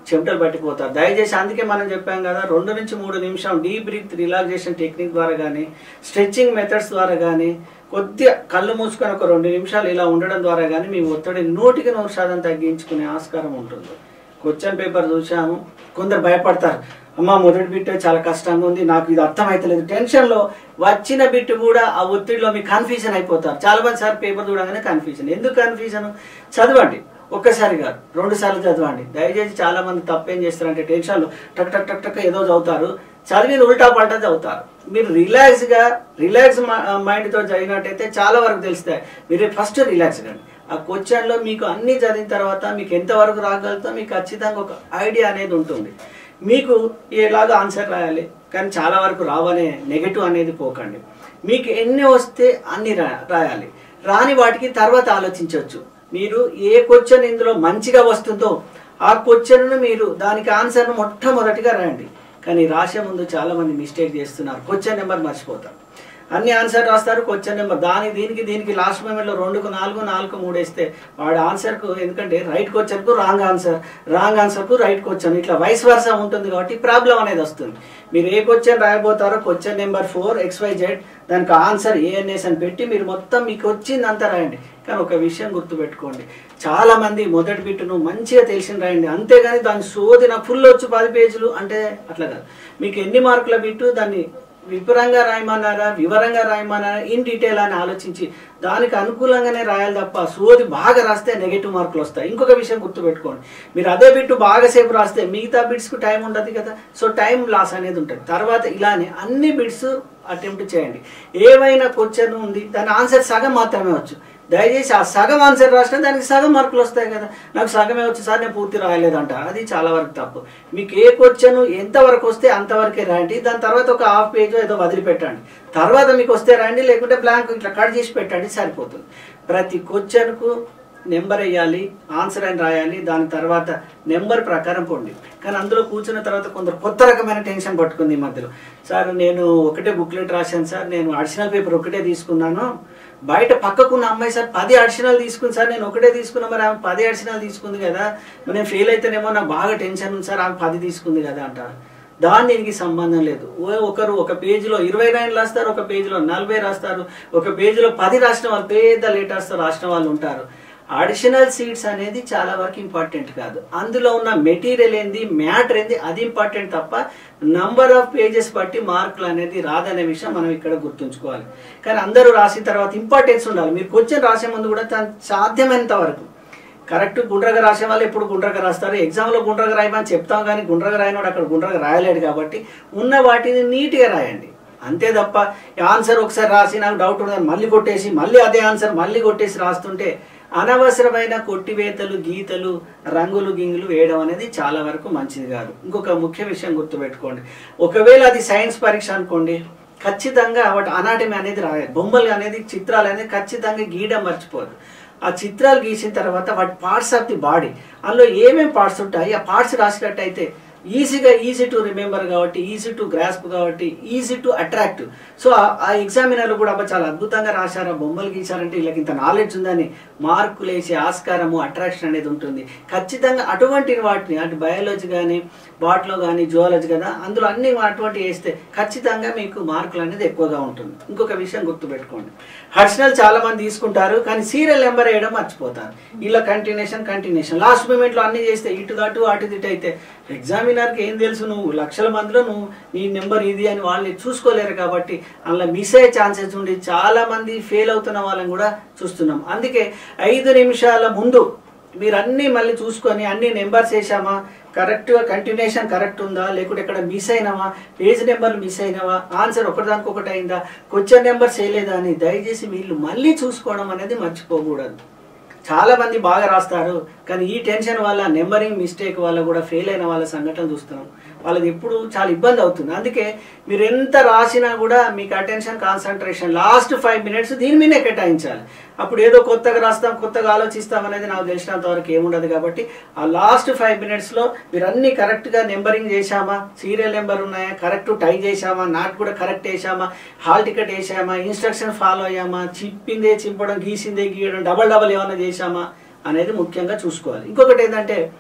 చెమటలు పట్టిపోతారు దయచేసి అందుకే మనం చెప్పాం కదా రెండు నుంచి మూడు నిమిషం డీప్ బ్రీత్ రిలాక్సేషన్ టెక్నిక్ ద్వారా కానీ స్ట్రెచ్చింగ్ మెథడ్స్ ద్వారా కానీ కొద్దిగా కళ్ళు మూసుకొని ఒక రెండు నిమిషాలు ఇలా ఉండడం ద్వారా కానీ మీ ఒత్తిడి నూటికి నూరు శాతం తగ్గించుకునే ఆస్కారం ఉంటుంది క్వశ్చన్ పేపర్ చూసాము కొందరు భయపడతారు అమ్మ మొదటి బిట్ చాలా కష్టంగా ఉంది నాకు ఇది అర్థమైతలేదు టెన్షన్ లో వచ్చిన బిట్ కూడా ఆ ఒత్తిడిలో మీకు కన్ఫ్యూజన్ అయిపోతారు చాలా మంది సార్ పేపర్ చూడగానే కన్ఫ్యూజన్ ఎందుకు కన్ఫ్యూజన్ చదవండి ఒక్కసారి కాదు రెండు సార్లు చదవండి దయచేసి చాలా మంది తప్పేం చేస్తారంటే టెన్షన్ లో టక్ టక్ టక్ టక్ ఏదో చదువుతారు చదివి ఉల్టా పల్టా చదువుతారు మీరు రిలాక్స్ గా రిలాక్స్ మైండ్ తో చదివినట్టయితే చాలా వరకు తెలుస్తాయి మీరు ఫస్ట్ రిలాక్స్ కండి ఆ క్వశ్చన్ లో మీకు అన్ని చదివిన తర్వాత మీకు ఎంత వరకు రాగలుగుతా మీకు ఖచ్చితంగా ఒక ఐడియా అనేది ఉంటుంది మీకు ఎలాగో ఆన్సర్ రాయాలి కానీ చాలా వరకు రావనే నెగటివ్ అనేది పోకండి మీకు ఎన్ని వస్తే అన్ని రా రాయాలి రాని వాటికి తర్వాత ఆలోచించవచ్చు మీరు ఏ క్వశ్చన్ ఇందులో మంచిగా వస్తుందో ఆ క్వశ్చన్ను మీరు దానికి ఆన్సర్ను మొట్టమొదటిగా రాయండి కానీ రాసే ముందు చాలా మంది మిస్టేక్ చేస్తున్నారు క్వశ్చన్ నెంబర్ మర్చిపోతారు అన్ని ఆన్సర్ రాస్తారు క్వశ్చన్ నెంబర్ దాని దీనికి దీనికి లాస్ట్ మూమెంట్లో రెండుకు నాలుగు నాలుగు మూడు వేస్తే వాడి ఆన్సర్కు ఎందుకంటే రైట్ క్వశ్చన్కు రాంగ్ ఆన్సర్ రాంగ్ ఆన్సర్కు రైట్ క్వశ్చన్ ఇట్లా వైస్ వర్సా ఉంటుంది కాబట్టి ప్రాబ్లం అనేది వస్తుంది మీరు ఏ క్వశ్చన్ రాయబోతారో question number four X Y Z దానికి ఆన్సర్ ఏఎన్ఎస్ అని పెట్టి మీరు మొత్తం మీకు వచ్చిందంతా రాయండి కానీ ఒక విషయం గుర్తుపెట్టుకోండి చాలా మంది మొదటి బిట్టును మంచిగా తెలిసిన రాయండి అంతేగాని దాని సోది నాకు ఫుల్ వచ్చు పది పేజీలు అంటే అట్లా కాదు మీకు ఎన్ని మార్కుల బిట్టు దాన్ని విపురంగా రాయమన్నారా వివరంగా రాయమన్నారా ఇన్ డీటెయిల్ అని ఆలోచించి దానికి అనుకూలంగానే రాయాలి తప్ప సోది బాగా రాస్తే నెగిటివ్ మార్కులు వస్తాయి ఇంకొక విషయం గుర్తుపెట్టుకోండి మీరు అదే బిట్టు బాగా సేపు రాస్తే మిగతా బిట్స్కు టైం ఉండదు కదా సో టైం లాస్ అనేది ఉంటుంది తర్వాత ఇలానే అన్ని బిట్స్ అటెంప్ట్ చేయండి ఏవైనా క్వశ్చన్ ఉంది దాని ఆన్సర్ సగం మాత్రమే వచ్చు దయచేసి ఆ సగం ఆన్సర్ రాసినా దానికి సగం మార్కులు వస్తాయి కదా నాకు సగమే వచ్చి సార్ నేను పూర్తి రాయలేదంట అది చాలా వరకు తప్పు మీకు ఏ క్వశ్చన్ ఎంతవరకు వస్తే అంతవరకే రాయండి దాని తర్వాత ఒక హాఫ్ పేజ్ ఏదో వదిలిపెట్టండి తర్వాత మీకు వస్తే రాయండి లేకుంటే బ్లాంక్ ఇట్లా కట్ చేసి పెట్టండి సరిపోతుంది ప్రతి క్వశ్చన్కు నెంబర్ వేయాలి ఆన్సర్ అని రాయాలి దాని తర్వాత నెంబర్ ప్రకారం పొండి కానీ అందులో కూర్చున్న తర్వాత కొందరు కొత్త రకమైన టెన్షన్ పట్టుకుంది ఈ మధ్యలో సార్ నేను ఒకటే బుక్లెట్ రాశాను సార్ నేను అడిషనల్ పేపర్ ఒకటే తీసుకున్నాను బయట పక్కకున్న అమ్మాయి సార్ పది అడిషనల్ తీసుకుంది సార్ నేను ఒకటే తీసుకున్నా మరి ఆమె పది అడిషనల్ తీసుకుంది కదా మరి నేను ఫెయిల్ అయితేనేమో నాకు బాగా టెన్షన్ ఉంది సార్ ఆమె పది తీసుకుంది కదా అంటారు దాని దీనికి సంబంధం లేదు ఓ- ఒకరు ఒక పేజీలో ఇరవై నైన్ రాస్తారు ఒక పేజీలో నలభై రాస్తారు ఒక పేజీలో పది రాసిన వాళ్ళు పెద్ద లేటర్స్ రాసిన వాళ్ళు ఉంటారు అడిషనల్ సీట్స్ అనేది చాలా వరకు ఇంపార్టెంట్ కాదు అందులో ఉన్న మెటీరియల్ ఏంది మ్యాటర్ ఏంది అది ఇంపార్టెంట్ తప్ప నంబర్ ఆఫ్ పేజెస్ బట్టి మార్కులు అనేది రాదనే విషయం మనం ఇక్కడ గుర్తుంచుకోవాలి కానీ అందరూ రాసిన తర్వాత ఇంపార్టెన్స్ ఉండాలి మీరు క్వశ్చన్ రాసే ముందు కూడా తన సాధ్యమైనంత వరకు కరెక్ట్ గుండ్రగా రాసే వాళ్ళు ఎప్పుడు గుండ్రగా రాస్తారు ఎగ్జామ్లో గుండ్రగా రాయమని చెప్తాం కానీ గుండ్రగా రాయనోడు అక్కడ గుండ్రగా రాయలేడు కాబట్టి ఉన్న వాటిని నీట్గా రాయండి అంతే తప్ప ఈ ఆన్సర్ ఒకసారి రాసి నాకు డౌట్ ఉన్నదని మళ్ళీ కొట్టేసి మళ్ళీ అదే ఆన్సర్ మళ్ళీ కొట్టేసి రాస్తుంటే అనవసరమైన కొట్టివేతలు గీతలు రంగులు గింగులు వేయడం అనేది చాలా వరకు మంచిది కాదు ఇంకొక ముఖ్య విషయం గుర్తుపెట్టుకోండి ఒకవేళ అది సైన్స్ పరీక్ష అనుకోండి ఖచ్చితంగా వాటి అనాటమీ అనేది రాయాలి బొమ్మలు అనేది చిత్రాలు అనేది ఖచ్చితంగా గీయడం మర్చిపోదు ఆ చిత్రాలు గీసిన తర్వాత వాటి పార్ట్స్ ఆఫ్ ది బాడీ అందులో ఏమేమి పార్ట్స్ ఉంటాయి ఆ పార్ట్స్ రాసినట్టయితే ఈజీగా ఈజీ టు రిమెంబర్ కాబట్టి ఈజీ టు గ్రాస్ప్ కాబట్టి ఈజీ టు అట్రాక్ట్ సో ఆ ఎగ్జామినర్లు కూడా అబ్బా చాలా అద్భుతంగా రాశారు ఆ బొమ్మలు గీశారంటే వీళ్ళకి ఇంత నాలెడ్జ్ ఉందని మార్కులు వేసే ఆస్కారము అట్రాక్షన్ అనేది ఉంటుంది ఖచ్చితంగా అటువంటి వాటిని అటు బయాలజీ కానీ వాటిలో కానీ జువాలజీ కదా అందులో అన్ని అటువంటి వేస్తే ఖచ్చితంగా మీకు మార్కులు అనేది ఎక్కువగా ఉంటుంది ఇంకొక విషయం గుర్తుపెట్టుకోండి హర్షనల్ చాలా మంది తీసుకుంటారు కానీ సీరియల్ నెంబర్ వేయడం మర్చిపోతారు ఇలా కంటిన్యూషన్ కంటిన్యూషన్ లాస్ట్ మూమెంట్లో అన్ని చేస్తే ఇటు అటు అటు ఇటు అయితే ఎగ్జామినర్కి ఏం తెలుసు నువ్వు లక్షల మందిలో నువ్వు నీ నెంబర్ ఇది అని వాళ్ళని చూసుకోలేరు కాబట్టి అందులో మిస్ అయ్యే ఛాన్సెస్ ఉండి చాలా మంది ఫెయిల్ అవుతున్న వాళ్ళని కూడా చూస్తున్నాం అందుకే ఐదు నిమిషాల ముందు మీరు అన్ని మళ్ళీ చూసుకొని అన్ని నెంబర్స్ వేసామా కరెక్ట్గా కంటిన్యూషన్ కరెక్ట్ ఉందా లేకుంటే ఎక్కడ మిస్ అయినావా పేజ్ నెంబర్ మిస్ అయినావా ఆన్సర్ ఒకటిదానికి ఒకటి అయిందా క్వశ్చన్ నెంబర్స్ వేయలేదా అని దయచేసి వీళ్ళు మళ్ళీ చూసుకోవడం అనేది మర్చిపోకూడదు చాలా మంది బాగా రాస్తారు కానీ ఈ టెన్షన్ వల్ల నెంబరింగ్ మిస్టేక్ వల్ల కూడా ఫెయిల్ అయిన వాళ్ళ సంఘటన చూస్తున్నాం వాళ్ళకి ఎప్పుడు చాలా ఇబ్బంది అవుతుంది అందుకే మీరు ఎంత రాసినా కూడా మీకు attention concentration last five minutes దీని మీదే కేటాయించాలి అప్పుడు ఏదో కొత్తగా రాస్తాం కొత్తగా ఆలోచిస్తాం అనేది నాకు తెలిసినంత వరకు ఏముండదు కాబట్టి ఆ లాస్ట్ ఫైవ్ మినిట్స్లో మీరు అన్ని కరెక్ట్గా నెంబరింగ్ చేశామా సీరియల్ నెంబర్ ఉన్నాయా కరెక్ట్ టై చేశామా నాట్ కూడా కరెక్ట్ వేసామా హాల్ టికెట్ వేసామా ఇన్స్ట్రక్షన్ ఫాలో అయ్యామా చిప్పిందే చింపడం గీసిందే గీయడం డబల్ డబల్ ఏమైనా చేశామా అనేది ముఖ్యంగా చూసుకోవాలి ఇంకొకటి ఏంటంటే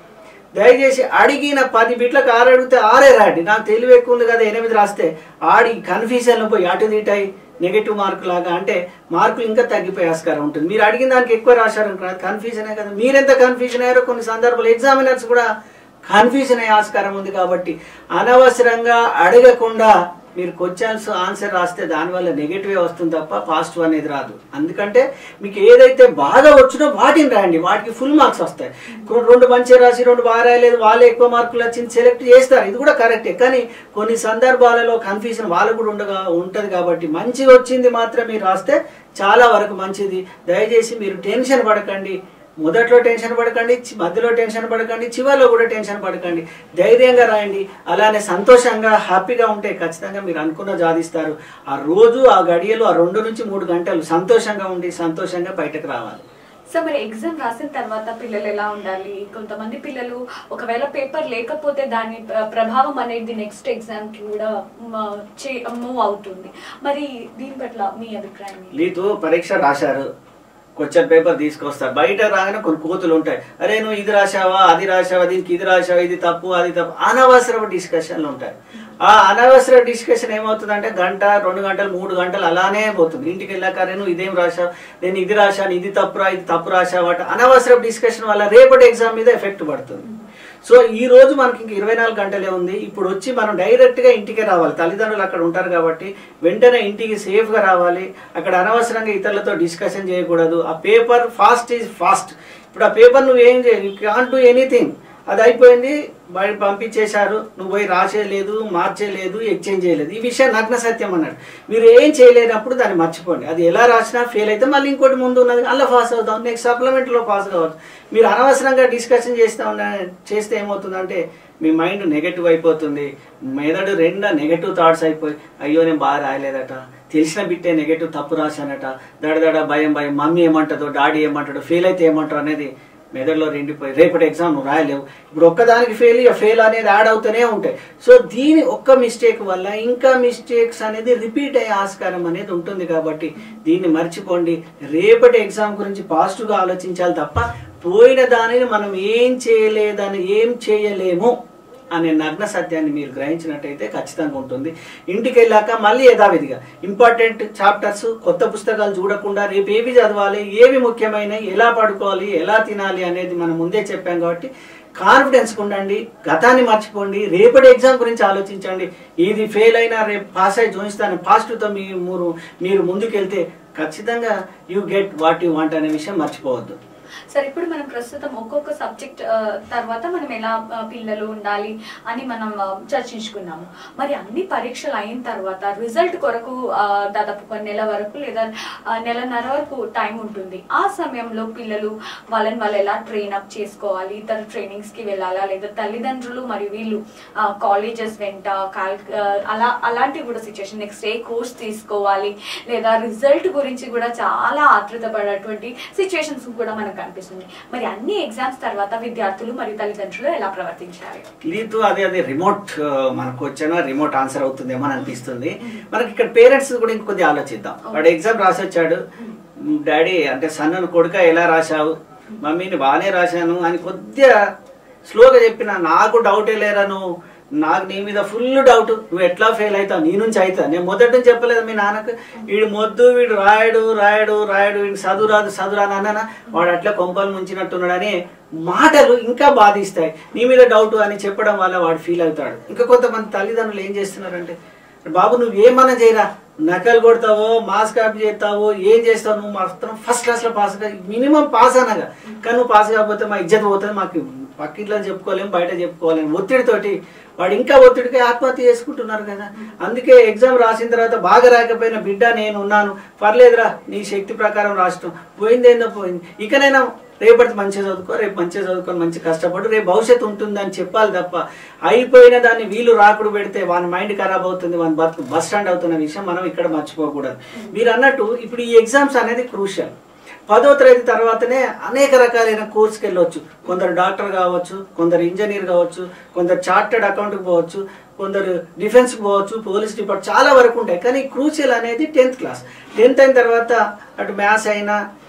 దయచేసి అడిగిన పది బిట్లకు ఆరు అడిగితే ఆరే రాండి నాకు తెలివి ఎక్కువ ఉంది కదా ఎనిమిది రాస్తే ఆడి కన్ఫ్యూజన్లో పోయి అటు ఇటాయి నెగిటివ్ మార్క్ లాగా అంటే మార్కులు ఇంకా తగ్గిపోయే ఆస్కారం ఉంటుంది మీరు అడిగిన దానికి ఎక్కువ రాశారు కన్ఫ్యూజనే కదా మీరెంత కన్ఫ్యూజన్ అయ్యారో కొన్ని సందర్భాలు ఎగ్జామినర్స్ కూడా కన్ఫ్యూజన్ అయ్యే ఆస్కారం ఉంది కాబట్టి అనవసరంగా అడగకుండా మీరు క్వశ్చన్స్ ఆన్సర్ రాస్తే దానివల్ల నెగిటివే వస్తుంది తప్ప పాజిటివ్ అనేది రాదు అందుకంటే మీకు ఏదైతే బాగా వచ్చినో వాటిని రాయండి వాటికి ఫుల్ మార్క్స్ వస్తాయి కొ- రెండు మంచిగా రాసి రెండు బాగా రాయలేదు వాళ్ళే ఎక్కువ మార్కులు వచ్చింది సెలెక్ట్ చేస్తారు ఇది కూడా కరెక్టే కానీ కొన్ని సందర్భాలలో కన్ఫ్యూజన్ వాళ్ళకు కూడా ఉండగా ఉంటుంది కాబట్టి మంచిగా వచ్చింది మాత్రం మీరు రాస్తే చాలా వరకు మంచిది దయచేసి మీరు టెన్షన్ పడకండి మొదట్లో టెన్షన్ పడకండి చి- మధ్యలో టెన్షన్ పడకండి చివరిలో కూడా టెన్షన్ పడకండి ధైర్యంగా రాయండి అలానే సంతోషంగా హ్యాపీగా ఉంటే ఖచ్చితంగా మీరు అనుకున్న జాదిస్తారు ఆ రోజు ఆ గడియలు ఆ రెండు నుంచి మూడు గంటలు సంతోషంగా ఉండి సంతోషంగా బయటకు రావాలి సో మరి ఎగ్జామ్ రాసిన తర్వాత పిల్లలు ఎలా ఉండాలి కొంతమంది పిల్లలు ఒకవేళ పేపర్ లేకపోతే దాని ప్ర- ప్రభావం అనేది నెక్స్ట్ ఎగ్జామ్ కి కూడా మూవ్ అవుతుంది మరి దీని పట్ల మీ అభిప్రాయం ఏంటి? లీతు పరీక్ష రాశారు క్వశ్చన్ పేపర్ తీసుకొస్తారు బయట రాగానే కొన్ని కోతులు ఉంటాయి అరే నువ్వు ఇది రాశావా అది రాశావా దీనికి ఇది రాశావా ఇది తప్పు అది తప్పు అనవసరపు డిస్కషన్లు ఉంటాయి ఆ అనవసర డిస్కషన్ ఏమవుతుందంటే గంట రెండు గంటలు మూడు గంటలు అలానే పోతుంది ఇంటికి వెళ్ళాక అరే నువ్వు ఇదేం రాశావు నేను ఇది రాశాను ఇది తప్పురా ఇది తప్పు రాశావట అనవసరపు డిస్కషన్ వల్ల రేపటి ఎగ్జామ్ మీద ఎఫెక్ట్ పడుతుంది సో ఈ రోజు మనకి ఇంక ఇరవై నాలుగు గంటలే ఉంది ఇప్పుడు వచ్చి మనం డైరెక్ట్ గా ఇంటికే రావాలి తల్లిదండ్రులు అక్కడ ఉంటారు కాబట్టి వెంటనే ఇంటికి సేఫ్ గా రావాలి అక్కడ అనవసరంగా ఇతరులతో డిస్కషన్ చేయకూడదు ఆ పేపర్ ఫాస్ట్ ఈజ్ ఫాస్ట్ ఇప్పుడు ఆ పేపర్ నువ్వు ఏం చేయ కాంట్ డూ ఎనీథింగ్ అది అయిపోయింది బయట పంపించేశారు నువ్వు పోయి రాసేయలేదు మార్చేయలేదు ఎక్స్చేంజ్ చేయలేదు ఈ విషయం నగ్న సత్యం అన్నాడు మీరు ఏం చేయలేనప్పుడు దాన్ని మర్చిపోండి అది ఎలా రాసినా ఫెయిల్ అయితే మళ్ళీ ఇంకోటి ముందు ఉన్నది అలా పాస్ అవుతాం నెక్స్ట్ సప్లిమెంట్లో పాస్ కావచ్చు మీరు అనవసరంగా డిస్కషన్ చేస్తా ఉన్న చేస్తే ఏమవుతుందంటే మీ మైండ్ నెగటివ్ అయిపోతుంది మెదడు రెండా నెగటివ్ థాట్స్ అయిపోయి అయ్యో నేను బాగా రాయలేదట తెలిసిన బిట్టే నెగటివ్ తప్పు రాశానట దడదడ భయం భయం మమ్మీ ఏమంటుందో డాడీ ఏమంటాడో ఫెయిల్ అయితే ఏమంటారు అనేది మెదడులో రెండిపోయి రేపటి ఎగ్జామ్ నువ్వు రాయలేవు ఇప్పుడు ఒక్కదానికి ఫెయిల్ ఇక ఫెయిల్ అనేది యాడ్ అవుతూనే ఉంటాయి సో దీని ఒక్క మిస్టేక్ వల్ల ఇంకా మిస్టేక్స్ అనేది రిపీట్ అయ్యే ఆస్కారం అనేది ఉంటుంది కాబట్టి దీన్ని మర్చిపోండి రేపటి ఎగ్జామ్ గురించి పాజిటివ్గా ఆలోచించాలి తప్ప పోయిన దానిని మనం ఏం చేయలేదని ఏం చేయలేము అనే నగ్న సత్యాన్ని మీరు గ్రహించినట్టయితే ఖచ్చితంగా ఉంటుంది ఇంటికి వెళ్ళాక మళ్ళీ యథావిధిగా ఇంపార్టెంట్ చాప్టర్స్ కొత్త పుస్తకాలు చూడకుండా రేపు ఏవి చదవాలి ఏవి ముఖ్యమైనవి ఎలా పడుకోవాలి ఎలా తినాలి అనేది మనం ముందే చెప్పాం కాబట్టి కాన్ఫిడెన్స్ ఉండండి గతాన్ని మర్చిపోండి రేపటి ఎగ్జామ్ గురించి ఆలోచించండి ఇది ఫెయిల్ అయినా రేపు పాస్ అయి చూపిస్తాను పాజిటివ్తో మీ మీరు మీరు ముందుకెళ్తే ఖచ్చితంగా you get what you want అనే విషయం మర్చిపోవద్దు సరే ఇప్పుడు మనం ప్రస్తుతం ఒక్కొక్క సబ్జెక్ట్ తర్వాత మనం ఎలా ఆ, పిల్లలు ఉండాలి అని మనం ఆ, చర్చించుకున్నాము మరి అన్ని పరీక్షలు అయిన తర్వాత రిజల్ట్ కొరకు ఆ, దాదాపు ఒక నెల వరకు లేదా ఆ, నెలన్నర వరకు టైం ఉంటుంది ఆ సమయంలో పిల్లలు వాళ్ళని వాళ్ళు ఎలా ట్రైన్ అప్ చేసుకోవాలి ఇతర ట్రైనింగ్స్ కి వెళ్ళాలా లేదా తల్లిదండ్రులు మరియు వీళ్ళు కాలేజెస్ వెంట కాల్ ఆ, అలా అలాంటి కూడా సిచ్యువేషన్ నెక్స్ట్ ఏ కోర్స్ తీసుకోవాలి లేదా రిజల్ట్ గురించి కూడా చాలా ఆతృత పడేటువంటి సిచ్యువేషన్స్ కూడా మనకు కనిపిస్తుంది మరి అన్ని ఎగ్జామ్స్ తర్వాత విద్యార్థులు మరియు తల్లిదండ్రులు ఎలా ప్రవర్తించాలి లేదు అదే అదే రిమోట్ ఆ, మనకు వచ్చిన రిమోట్ ఆన్సర్ అవుతుందేమో అని అనిపిస్తుంది మనకి ఇక్కడ పేరెంట్స్ కూడా ఇంకొద్ది ఆలోచిద్దాం వాడు ఎగ్జామ్ రాసి వచ్చాడు డాడీ అంటే సన్నను కొడుక ఎలా రాశావు మమ్మీని బాగానే రాశాను అని కొద్దిగా స్లోగా చెప్పిన నాకు డౌటే లేరా నువ్వు నాకు నీ మీద ఫుల్ డౌట్ నువ్వు ఎట్లా ఫెయిల్ అవుతావు నీ నుంచి అవుతా నేను మొదటి నుంచి చెప్పలేదు మీ నాన్నకు వీడు మొద్దు వీడు రాయడు రాయడు రాయడు వీడు చదువు రాదు చదువు రాదు అన్నానా వాడు అట్లా కొంపలు ముంచినట్టున్నాడని మాటలు ఇంకా బాధిస్తాయి నీ మీద డౌట్ అని చెప్పడం వల్ల వాడు ఫీల్ అవుతాడు ఇంకా కొంతమంది తల్లిదండ్రులు ఏం చేస్తున్నారంటే బాబు నువ్వు ఏమన్నా చేయరా నకలు కొడతావో మాస్ కాపీ చేస్తావో ఏం చేస్తావు నువ్వు మాత్రం ఫస్ట్ క్లాస్ లో పాస్ మినిమం పాస్ అనగా కానీ నువ్వు పాస్ కాకపోతే మా ఇజ్జత్ పోతుంది మాకు పక్కింట్లో చెప్పుకోలేము బయట చెప్పుకోలేము ఒత్తిడితోటి వాడు ఇంకా ఒత్తిడికి ఆత్మహత్య చేసుకుంటున్నారు కదా అందుకే ఎగ్జామ్ రాసిన తర్వాత బాగా రాకపోయినా బిడ్డ నేను ఉన్నాను పర్లేదురా నీ శక్తి ప్రకారం రాష్ట్రం పోయిందేందో పోయింది ఇకనైనా రేపటి మంచిగా చదువుకో రేపు మంచిగా చదువుకొని మంచి కష్టపడు రేపు భవిష్యత్తు ఉంటుందని చెప్పాలి తప్ప అయిపోయిన దాన్ని వీలు రాకుడు పెడితే వాని మైండ్ ఖరాబ్ అవుతుంది వాని బతుకు బస్ స్టాండ్ అవుతున్న విషయం మనం ఇక్కడ మర్చిపోకూడదు మీరు అన్నట్టు ఇప్పుడు ఈ ఎగ్జామ్స్ అనేది క్రూషియల్ పదో తరగతి తర్వాతనే అనేక రకాలైన కోర్సుకి వెళ్ళొచ్చు కొందరు డాక్టర్ కావచ్చు కొందరు ఇంజనీర్ కావచ్చు కొందరు చార్టెడ్ అకౌంట్కి పోవచ్చు కొందరు డిఫెన్స్కి పోవచ్చు పోలీస్ డిపార్ట్ చాలా వరకు ఉంటాయి కానీ క్రూషియల్ అనేది టెన్త్ క్లాస్ టెన్త్ అయిన తర్వాత అటు మ్యాథ్స్ అయినా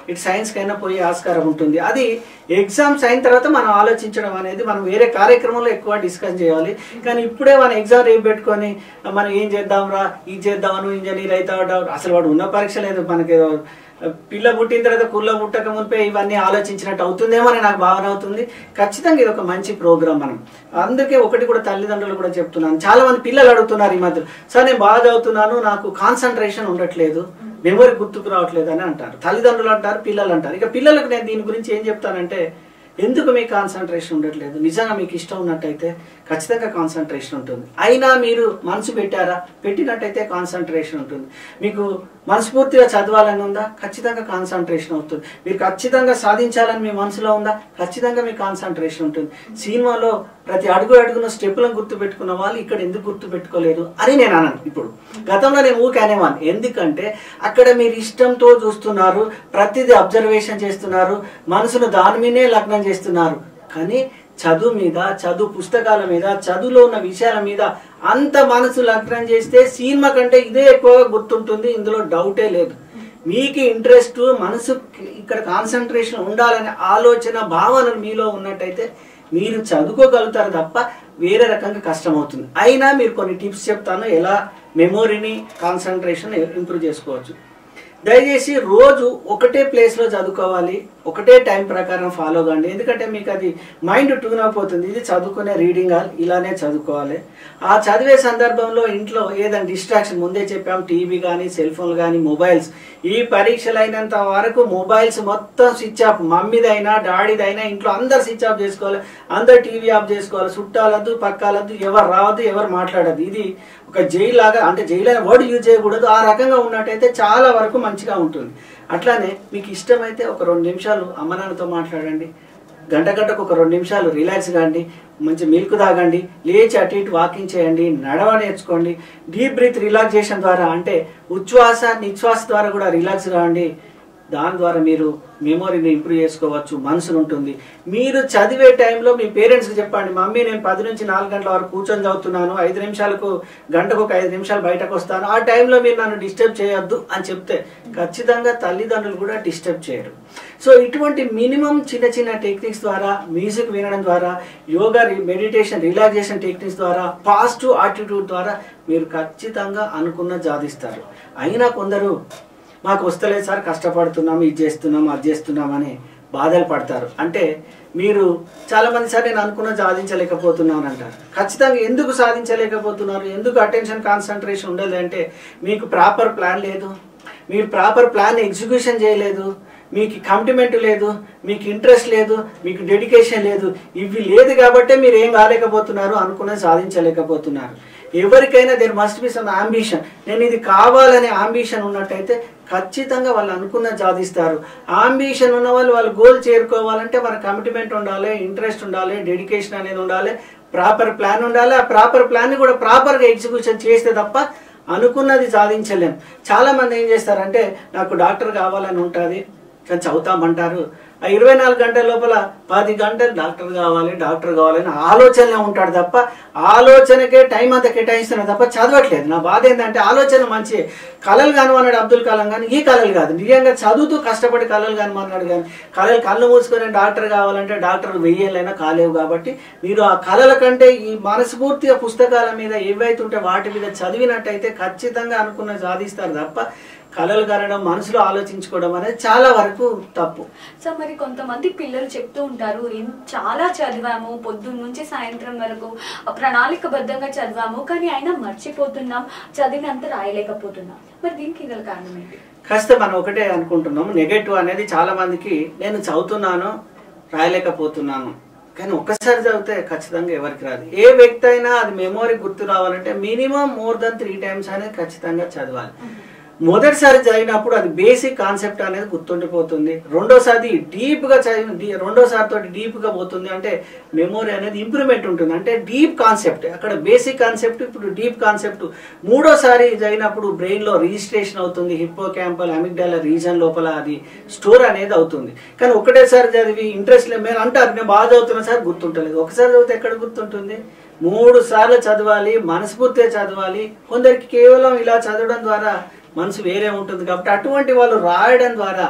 ఇటు సైన్స్కైనా పోయే ఆస్కారం ఉంటుంది అది ఎగ్జామ్స్ అయిన తర్వాత మనం ఆలోచించడం అనేది మనం వేరే కార్యక్రమంలో ఎక్కువ డిస్కస్ చేయాలి కానీ ఇప్పుడే మన ఎగ్జామ్ రేపు పెట్టుకొని మనం ఏం చేద్దాం రా ఇది చేద్దాం నువ్వు ఇంజనీర్ అవుతావు అసలు వాడు ఉన్న పరీక్ష లేదు మనకి పిల్ల పుట్టిన తర్వాత కుళ్ళ పుట్టక మునిపే ఇవన్నీ ఆలోచించినట్టు అవుతుందేమో అని నాకు భావన అవుతుంది ఖచ్చితంగా ఇది ఒక మంచి ప్రోగ్రామ్ మనం అందుకే ఒకటి కూడా తల్లిదండ్రులు కూడా చెప్తున్నాను చాలా మంది పిల్లలు అడుగుతున్నారు ఈ మధ్య సార్ నేను బాగా చదువుతున్నాను నాకు కాన్సన్ట్రేషన్ ఉండట్లేదు మెమొరీ గుర్తుకు రావట్లేదు అని అంటారు తల్లిదండ్రులు అంటారు పిల్లలు అంటారు ఇక పిల్లలకు నేను దీని గురించి ఏం చెప్తానంటే ఎందుకు మీకు కాన్సన్ట్రేషన్ ఉండట్లేదు నిజంగా మీకు ఇష్టం ఉన్నట్టయితే ఖచ్చితంగా కాన్సన్ట్రేషన్ ఉంటుంది అయినా మీరు మనసు పెట్టారా పెట్టినట్టయితే కాన్సన్ట్రేషన్ ఉంటుంది మీకు మనస్ఫూర్తిగా చదవాలని ఉందా ఖచ్చితంగా కాన్సన్ట్రేషన్ అవుతుంది మీరు ఖచ్చితంగా సాధించాలని మీ మనసులో ఉందా ఖచ్చితంగా మీ కాన్సన్ట్రేషన్ ఉంటుంది సినిమాలో ప్రతి అడుగు అడుగున స్టెప్పులను గుర్తు పెట్టుకున్న వాళ్ళు ఇక్కడ ఎందుకు గుర్తు పెట్టుకోలేరు అని నేను అన్నాను ఇప్పుడు గతంలో నేను ఊకే అనేవాను ఎందుకంటే అక్కడ మీరు ఇష్టంతో చూస్తున్నారు ప్రతిదీ అబ్జర్వేషన్ చేస్తున్నారు మనసును దాని మీదే లగ్నం చేస్తున్నారు కానీ చదువు మీద చదువు పుస్తకాల మీద చదువులో ఉన్న విషయాల మీద అంత మనసు లగ్నం చేస్తే సినిమా కంటే ఇదే ఎక్కువగా గుర్తుంటుంది ఇందులో డౌటే లేదు మీకు ఇంట్రెస్ట్ మనసు ఇక్కడ కాన్సన్ట్రేషన్ ఉండాలనే ఆలోచన భావన మీలో ఉన్నట్టయితే మీరు చదువుకోగలుగుతారు తప్ప వేరే రకంగా కష్టం అవుతుంది అయినా మీరు కొన్ని టిప్స్ చెప్తాను ఎలా మెమొరీని కాన్సన్ట్రేషన్ ఇంప్రూవ్ చేసుకోవచ్చు దయచేసి రోజు ఒకటే ప్లేస్లో చదువుకోవాలి ఒకటే టైం ప్రకారం ఫాలో కండి ఎందుకంటే మీకు అది మైండ్ ట్యూన్ అయిపోతుంది ఇది చదువుకునే రీడింగ్ హాల్ ఇలానే చదువుకోవాలి ఆ చదివే సందర్భంలో ఇంట్లో ఏదైనా డిస్ట్రాక్షన్ ముందే చెప్పాం టీవీ కానీ సెల్ ఫోన్ కానీ మొబైల్స్ ఈ పరీక్షలు అయినంత వరకు మొబైల్స్ మొత్తం స్విచ్ ఆఫ్ మమ్మీదైనా డాడీదైనా ఇంట్లో అందరు స్విచ్ ఆఫ్ చేసుకోవాలి అందరు టీవీ ఆఫ్ చేసుకోవాలి చుట్టాలద్దు పక్కాలద్దు ఎవరు రావద్దు ఎవరు మాట్లాడద్దు ఇది ఒక జైలు లాగా అంటే జైలు అనే వర్డ్ యూజ్ చేయకూడదు ఆ రకంగా ఉన్నట్టయితే చాలా వరకు మంచిగా ఉంటుంది అట్లానే మీకు ఇష్టమైతే ఒక రెండు నిమిషాలు అమ్మ నాన్నతో మాట్లాడండి గంట గంటకు ఒక రెండు నిమిషాలు రిలాక్స్ కాండి మంచి మిల్క్ తాగండి లేచి అటు ఇటు వాకింగ్ చేయండి నడవ నేర్చుకోండి డీప్ బ్రీత్ రిలాక్సేషన్ ద్వారా అంటే ఉచ్ఛ్వాస నిశ్వాస ద్వారా కూడా రిలాక్స్ కావండి దాని ద్వారా మీరు మెమొరీని ఇంప్రూవ్ చేసుకోవచ్చు మనసును ఉంటుంది మీరు చదివే టైంలో మీ పేరెంట్స్కి చెప్పండి మమ్మీ నేను పది నుంచి నాలుగు గంటల వరకు కూర్చొని చదువుతున్నాను ఐదు నిమిషాలకు గంటకు ఒక ఐదు నిమిషాలు బయటకు వస్తాను ఆ టైంలో మీరు నన్ను డిస్టర్బ్ చేయొద్దు అని చెప్తే ఖచ్చితంగా తల్లిదండ్రులు కూడా డిస్టర్బ్ చేయరు సో ఇటువంటి మినిమం చిన్న చిన్న టెక్నిక్స్ ద్వారా మ్యూజిక్ వినడం ద్వారా యోగా మెడిటేషన్ రిలాక్సేషన్ టెక్నిక్స్ ద్వారా పాజిటివ్ ఆటిట్యూడ్ ద్వారా మీరు ఖచ్చితంగా అనుకున్న సాధిస్తారు అయినా కొందరు మాకు వస్తలేదు సార్ కష్టపడుతున్నాం ఇది చేస్తున్నాం అది చేస్తున్నాం అని బాధలు పడతారు అంటే మీరు చాలా మంది సార్ నేను అనుకున్న సాధించలేకపోతున్నాను అంటారు ఖచ్చితంగా ఎందుకు సాధించలేకపోతున్నారు ఎందుకు అటెన్షన్ కాన్సన్ట్రేషన్ ఉండదు అంటే మీకు ప్రాపర్ ప్లాన్ లేదు మీరు ప్రాపర్ ప్లాన్ ఎగ్జిక్యూషన్ చేయలేదు మీకు కమిట్మెంట్ లేదు మీకు ఇంట్రెస్ట్ లేదు మీకు డెడికేషన్ లేదు ఇవి లేదు కాబట్టే మీరు ఏం కాలేకపోతున్నారు అనుకున్నది సాధించలేకపోతున్నారు ఎవరికైనా there must be some ambition నేను ఇది కావాలనే అంబిషన్ ఉన్నట్టయితే ఖచ్చితంగా వాళ్ళు అనుకున్న సాధిస్తారు అంబిషన్ ఉన్న వాళ్ళు వాళ్ళ గోల్ చేరుకోవాలంటే మన కమిట్మెంట్ ఉండాలి ఇంట్రెస్ట్ ఉండాలి డెడికేషన్ అనేది ఉండాలి ప్రాపర్ ప్లాన్ ఉండాలి ఆ ప్రాపర్ ప్లాన్ కూడా ప్రాపర్గా ఎగ్జిక్యూషన్ చేస్తే తప్ప అనుకున్నది సాధించలేం చాలా మంది ఏం చేస్తారంటే నాకు డాక్టర్ కావాలని ఉంటుంది కానీ చదువుతామంటారు ఆ ఇరవై నాలుగు గంటల లోపల పది గంటలు డాక్టర్ కావాలి డాక్టర్ కావాలని ఆలోచనలో ఉంటాడు తప్ప ఆలోచనకే టైం అంతా కేటాయిస్తున్నాడు తప్ప చదవట్లేదు నా బాధ ఏంటంటే ఆలోచన మంచి కళలు కానివన్నాడు అబ్దుల్ కలాం కానీ ఈ కళలు కాదు నిజంగా చదువుతూ కష్టపడి కళలు కానివన్నాడు కానీ కళలు కళ్ళు మూసుకొని డాక్టర్ కావాలంటే డాక్టర్ వెయ్యేళ్ళైనా కాలేవు కాబట్టి మీరు ఆ కళల కంటే ఈ మనస్ఫూర్తిగా పుస్తకాల మీద ఏవైతే ఉంటే వాటి మీద చదివినట్టయితే ఖచ్చితంగా అనుకున్న సాధిస్తారు తప్ప కళలు కనడం మనసులో ఆలోచించుకోవడం అనేది చాలా వరకు తప్పు సో మరి కొంతమంది పిల్లలు చెప్తూ ఉంటారు "ఏం చాలా చదివాము పొద్దున్న నుంచి సాయంత్రం వరకు ప్రణాళికబద్ధంగా చదివాము కానీ అయినా మర్చిపోతున్నాం చదివినంత రాయలేకపోతున్నాం మరి దీనికి గల కారణం ఏంటి కాస్త మనం ఒకటే అనుకుంటున్నాం నెగటివ్ అనేది చాలా మందికి నేను చదువుతున్నాను రాయలేకపోతున్నాను కానీ ఒక్కసారి చదివితే ఖచ్చితంగా ఎవరికి రాదు ఏ వ్యక్తి అయినా అది మెమొరీ గుర్తు రావాలంటే minimum more than three times అనేది ఖచ్చితంగా చదవాలి మొదటిసారి చదివినప్పుడు అది బేసిక్ కాన్సెప్ట్ అనేది గుర్తుండిపోతుంది రెండోసారి డీప్ గా చదివి డీ- రెండోసారి తోటి డీప్ గా పోతుంది అంటే మెమొరీ అనేది ఇంప్రూవ్మెంట్ ఉంటుంది అంటే డీప్ కాన్సెప్ట్ అక్కడ బేసిక్ కాన్సెప్ట్ ఇప్పుడు డీప్ కాన్సెప్ట్ మూడోసారి చదివినప్పుడు బ్రెయిన్ లో రిజిస్ట్రేషన్ అవుతుంది హిప్పో క్యాంపల్ అమిగ్డాల రీజన్ లోపల అది స్టోర్ అనేది అవుతుంది కానీ ఒకటేసారి చదివి ఇంట్రెస్ట్ లేదు మీరు అంటారు నేను బాగా చదువుతున్నా సార్ గుర్తుంటలేదు ఒకసారి చదివితే ఎక్కడ గుర్తుంటుంది మూడు సార్లు చదవాలి మనస్ఫూర్తిగా చదవాలి కొందరికి కేవలం ఇలా చదవడం ద్వారా మనసు వేరే ఉంటుంది కాబట్టి అటువంటి వాళ్ళు రాయడం ద్వారా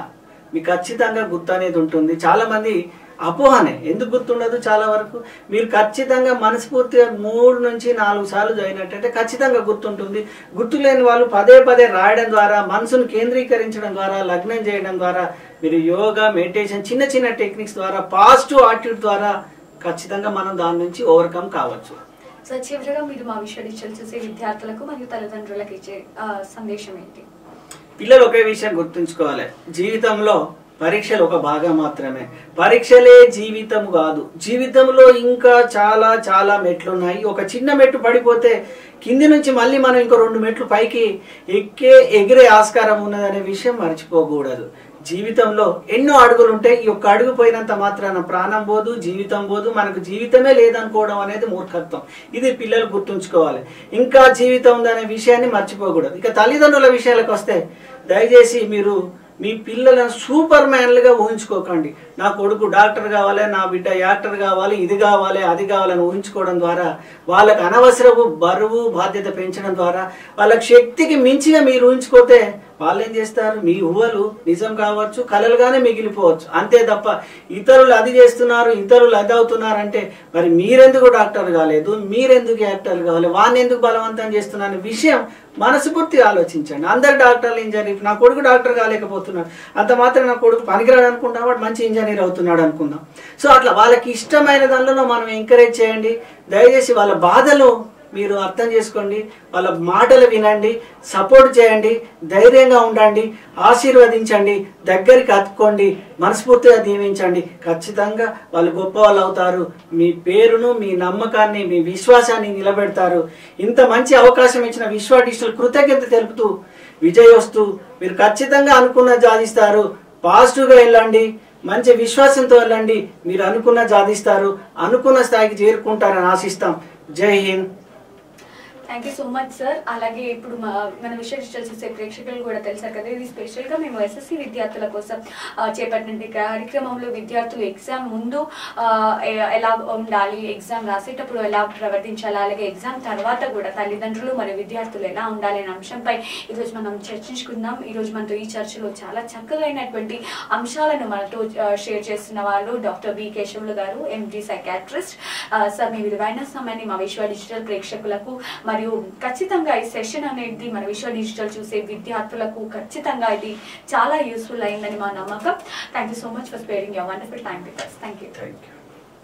మీకు ఖచ్చితంగా గుర్తు అనేది ఉంటుంది చాలా మంది అపోహనే ఎందుకు గుర్తుండదు చాలా వరకు మీరు ఖచ్చితంగా మనస్ఫూర్తిగా మూడు నుంచి నాలుగు సార్లు చదివినట్టయితే ఖచ్చితంగా గుర్తుంటుంది గుర్తు లేని వాళ్ళు పదే పదే రాయడం ద్వారా మనసును కేంద్రీకరించడం ద్వారా లగ్నం చేయడం ద్వారా మీరు యోగా మెడిటేషన్ చిన్న చిన్న టెక్నిక్స్ ద్వారా పాజిటివ్ యాటిట్యూడ్ ద్వారా ఖచ్చితంగా మనం దాని నుంచి ఓవర్కమ్ కావచ్చు సో చివరిగా మీరు మా విశ్వవిద్యాలయం చూసే విద్యార్థులకు మరియు తల్లిదండ్రులకు ఇచ్చే ఆ, సందేశం ఏంటి పిల్లలు ఒకే విషయం గుర్తుంచుకోవాలి జీవితంలో పరీక్షలు ఒక భాగం మాత్రమే పరీక్షలే జీవితం కాదు జీవితంలో ఇంకా చాలా చాలా మెట్లు ఉన్నాయి ఒక చిన్న మెట్టు పడిపోతే కింది నుంచి మళ్ళీ మనం ఇంకో రెండు మెట్లు పైకి ఎక్కే ఎగిరే ఆస్కారం ఉన్నదనే విషయం మర్చిపోకూడదు జీవితంలో ఎన్నో అడుగులు ఉంటాయి ఈ ఒక్క అడుగు పోయినంత మాత్రాన ప్రాణం పోదు జీవితం పోదు మనకు జీవితమే లేదనుకోవడం అనేది మూర్ఖత్వం ఇది పిల్లలు గుర్తుంచుకోవాలి ఇంకా జీవితం ఉందనే విషయాన్ని మర్చిపోకూడదు ఇక తల్లిదండ్రుల విషయాలకు వస్తే దయచేసి మీరు మీ పిల్లలను సూపర్ మ్యాన్లుగా ఊహించుకోకండి నా కొడుకు డాక్టర్ కావాలి నా బిడ్డ యాక్టర్ కావాలి ఇది కావాలి అది కావాలని ఊహించుకోవడం ద్వారా వాళ్ళకి అనవసరపు బరువు బాధ్యత పెంచడం ద్వారా వాళ్ళకి శక్తికి మించిగా మీరు ఊహించుకోతే వాళ్ళు ఏం చేస్తారు మీ ఊహలు నిజం కావచ్చు కలలుగానే మిగిలిపోవచ్చు అంతే తప్ప ఇతరులు అది చేస్తున్నారు ఇతరులు అది అవుతున్నారు అంటే మరి మీరెందుకు డాక్టర్ కాలేదు మీరెందుకు యాక్టర్ కావాలి వాడిని ఎందుకు బలవంతం చేస్తున్నారు అనే విషయం మనస్ఫూర్తిగా ఆలోచించండి అందరు డాక్టర్లు ఇంజనీర్ నా కొడుకు డాక్టర్ కాలేకపోతున్నాడు అంత మాత్రం నా కొడుకు పనికిరాడు అనుకుంటాం వాడు మంచి ఇంజనీర్ అవుతున్నాడు అనుకుందాం సో అట్లా వాళ్ళకి ఇష్టమైన దానిలో మనం ఎంకరేజ్ చేయండి దయచేసి వాళ్ళ బాధలు మీరు అర్థం చేసుకోండి వాళ్ళ మాటలు వినండి సపోర్ట్ చేయండి ధైర్యంగా ఉండండి ఆశీర్వదించండి దగ్గరికి హత్తుకోండి మనస్ఫూర్తిగా దీవించండి ఖచ్చితంగా వాళ్ళు గొప్ప వాళ్ళు అవుతారు మీ పేరును మీ నమ్మకాన్ని మీ విశ్వాసాన్ని నిలబెడతారు ఇంత మంచి అవకాశం ఇచ్చిన విశ్వ డిజిటల్ కృతజ్ఞత తెలుపుతూ విజయొస్తూ మీరు ఖచ్చితంగా అనుకున్న సాధిస్తారు పాజిటివ్గా వెళ్ళండి మంచి విశ్వాసంతో వెళ్ళండి మీరు అనుకున్న సాధిస్తారు అనుకున్న స్థాయికి చేరుకుంటారని ఆశిస్తాం జై హింద్ thank you so much sir అలాగే ఇప్పుడు మా మన విషయ చూసే ప్రేక్షకులు కూడా తెలుసారు కదా ఇది స్పెషల్ గా మేము ఎస్ఎస్సి విద్యార్థుల కోసం ఆ, చేపట్టిన కార్యక్రమంలో విద్యార్థులు ఎగ్జామ్ ముందు ఆ, ఎ- ఎలా ఉండాలి ఎగ్జామ్ రాసేటప్పుడు ఎలా ప్రవర్తించాలి అలాగే ఎగ్జామ్ తర్వాత కూడా తల్లిదండ్రులు మరియు విద్యార్థులు ఎలా ఉండాలి అనే అంశంపై ఈరోజు మనం చర్చించుకుందాం ఈరోజు మనతో ఈ చర్చలో చాలా చక్కగా అయినటువంటి అంశాలను మనతో ఆ, షేర్ చేస్తున్న వాళ్ళు doctor B Keshavulu garu MD psychiatrist sir మీ విలువైన సమయాన్ని మా విశ్వ డిజిటల్ ప్రేక్షకులకు మరియు ఖచ్చితంగా ఈ సెషన్ అనేది మన విశ్వ డిజిటల్ చూసే విద్యార్థులకు ఖచ్చితంగా ఇది చాలా యూస్ఫుల్ అయిందని మా నమ్మకం thank you so much for sparing your wonderful time with us thank you thank you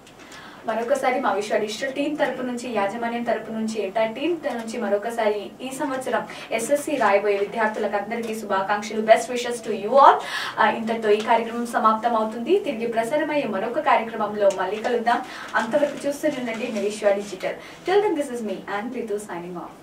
మరొకసారి మా విశ్వ డిజిటల్ టీం తరపు నుంచి యాజమాన్యం తరపు నుంచి ఎంటైర్ టీం నుంచి మరొకసారి ఈ సంవత్సరం ఎస్ఎస్సి రాయబోయే విద్యార్థులకు అందరికీ శుభాకాంక్షలు best wishes to you all ఇంతటితో ఈ కార్యక్రమం సమాప్తం అవుతుంది తిరిగి ప్రసారమయ్యే మరొక కార్యక్రమంలో మళ్ళీ కలుద్దాం అంతవరకు చూస్తుండండి మీ Vishwa digital till then this is me and Ritu signing of